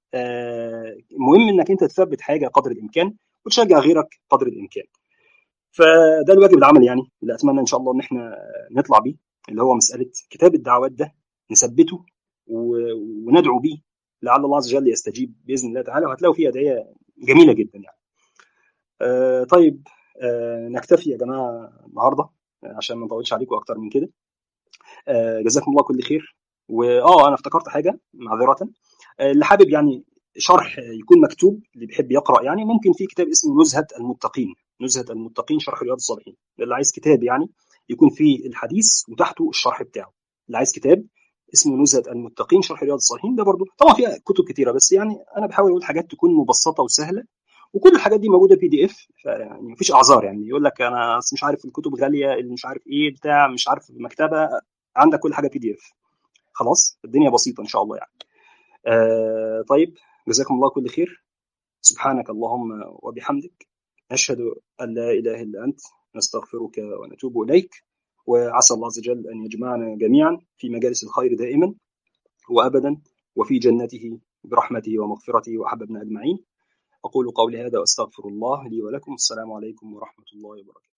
المهم انك انت تثبت حاجه قدر الامكان وتشجع غيرك قدر الامكان فده الواجب العملي يعني اللي اتمنى ان شاء الله ان احنا نطلع بيه اللي هو مساله كتاب الدعوات ده نثبته وندعو بيه لعل الله عز وجل يستجيب باذن الله تعالى وهتلاقوا فيه ادعيه جميله جدا يعني. آه طيب آه نكتفي يا جماعه النهارده عشان ما نطولش عليكم اكتر من كده. آه جزاكم الله كل خير واه انا افتكرت حاجه معذره اللي حابب يعني شرح يكون مكتوب اللي بيحب يقرا يعني ممكن في كتاب اسمه نزهه المتقين نزهه المتقين شرح رياض الصالحين اللي عايز كتاب يعني يكون فيه الحديث وتحته الشرح بتاعه اللي عايز كتاب اسمه نزهه المتقين شرح رياض الصالحين ده برضه طبعا فيها كتب كتيره بس يعني انا بحاول اقول حاجات تكون مبسطه وسهله وكل الحاجات دي موجوده بي دي اف يعني مفيش اعذار يعني يقول لك انا مش عارف الكتب غاليه اللي مش عارف ايه بتاع مش عارف المكتبه عندك كل حاجه بي دي اف خلاص الدنيا بسيطه ان شاء الله يعني آه طيب جزاكم الله كل خير سبحانك اللهم وبحمدك نشهد ان لا اله الا انت نستغفرك ونتوب اليك وعسى الله عز وجل ان يجمعنا جميعا في مجالس الخير دائما وابدا وفي جنته برحمته ومغفرته واحببنا اجمعين اقول قولي هذا واستغفر الله لي ولكم السلام عليكم ورحمه الله وبركاته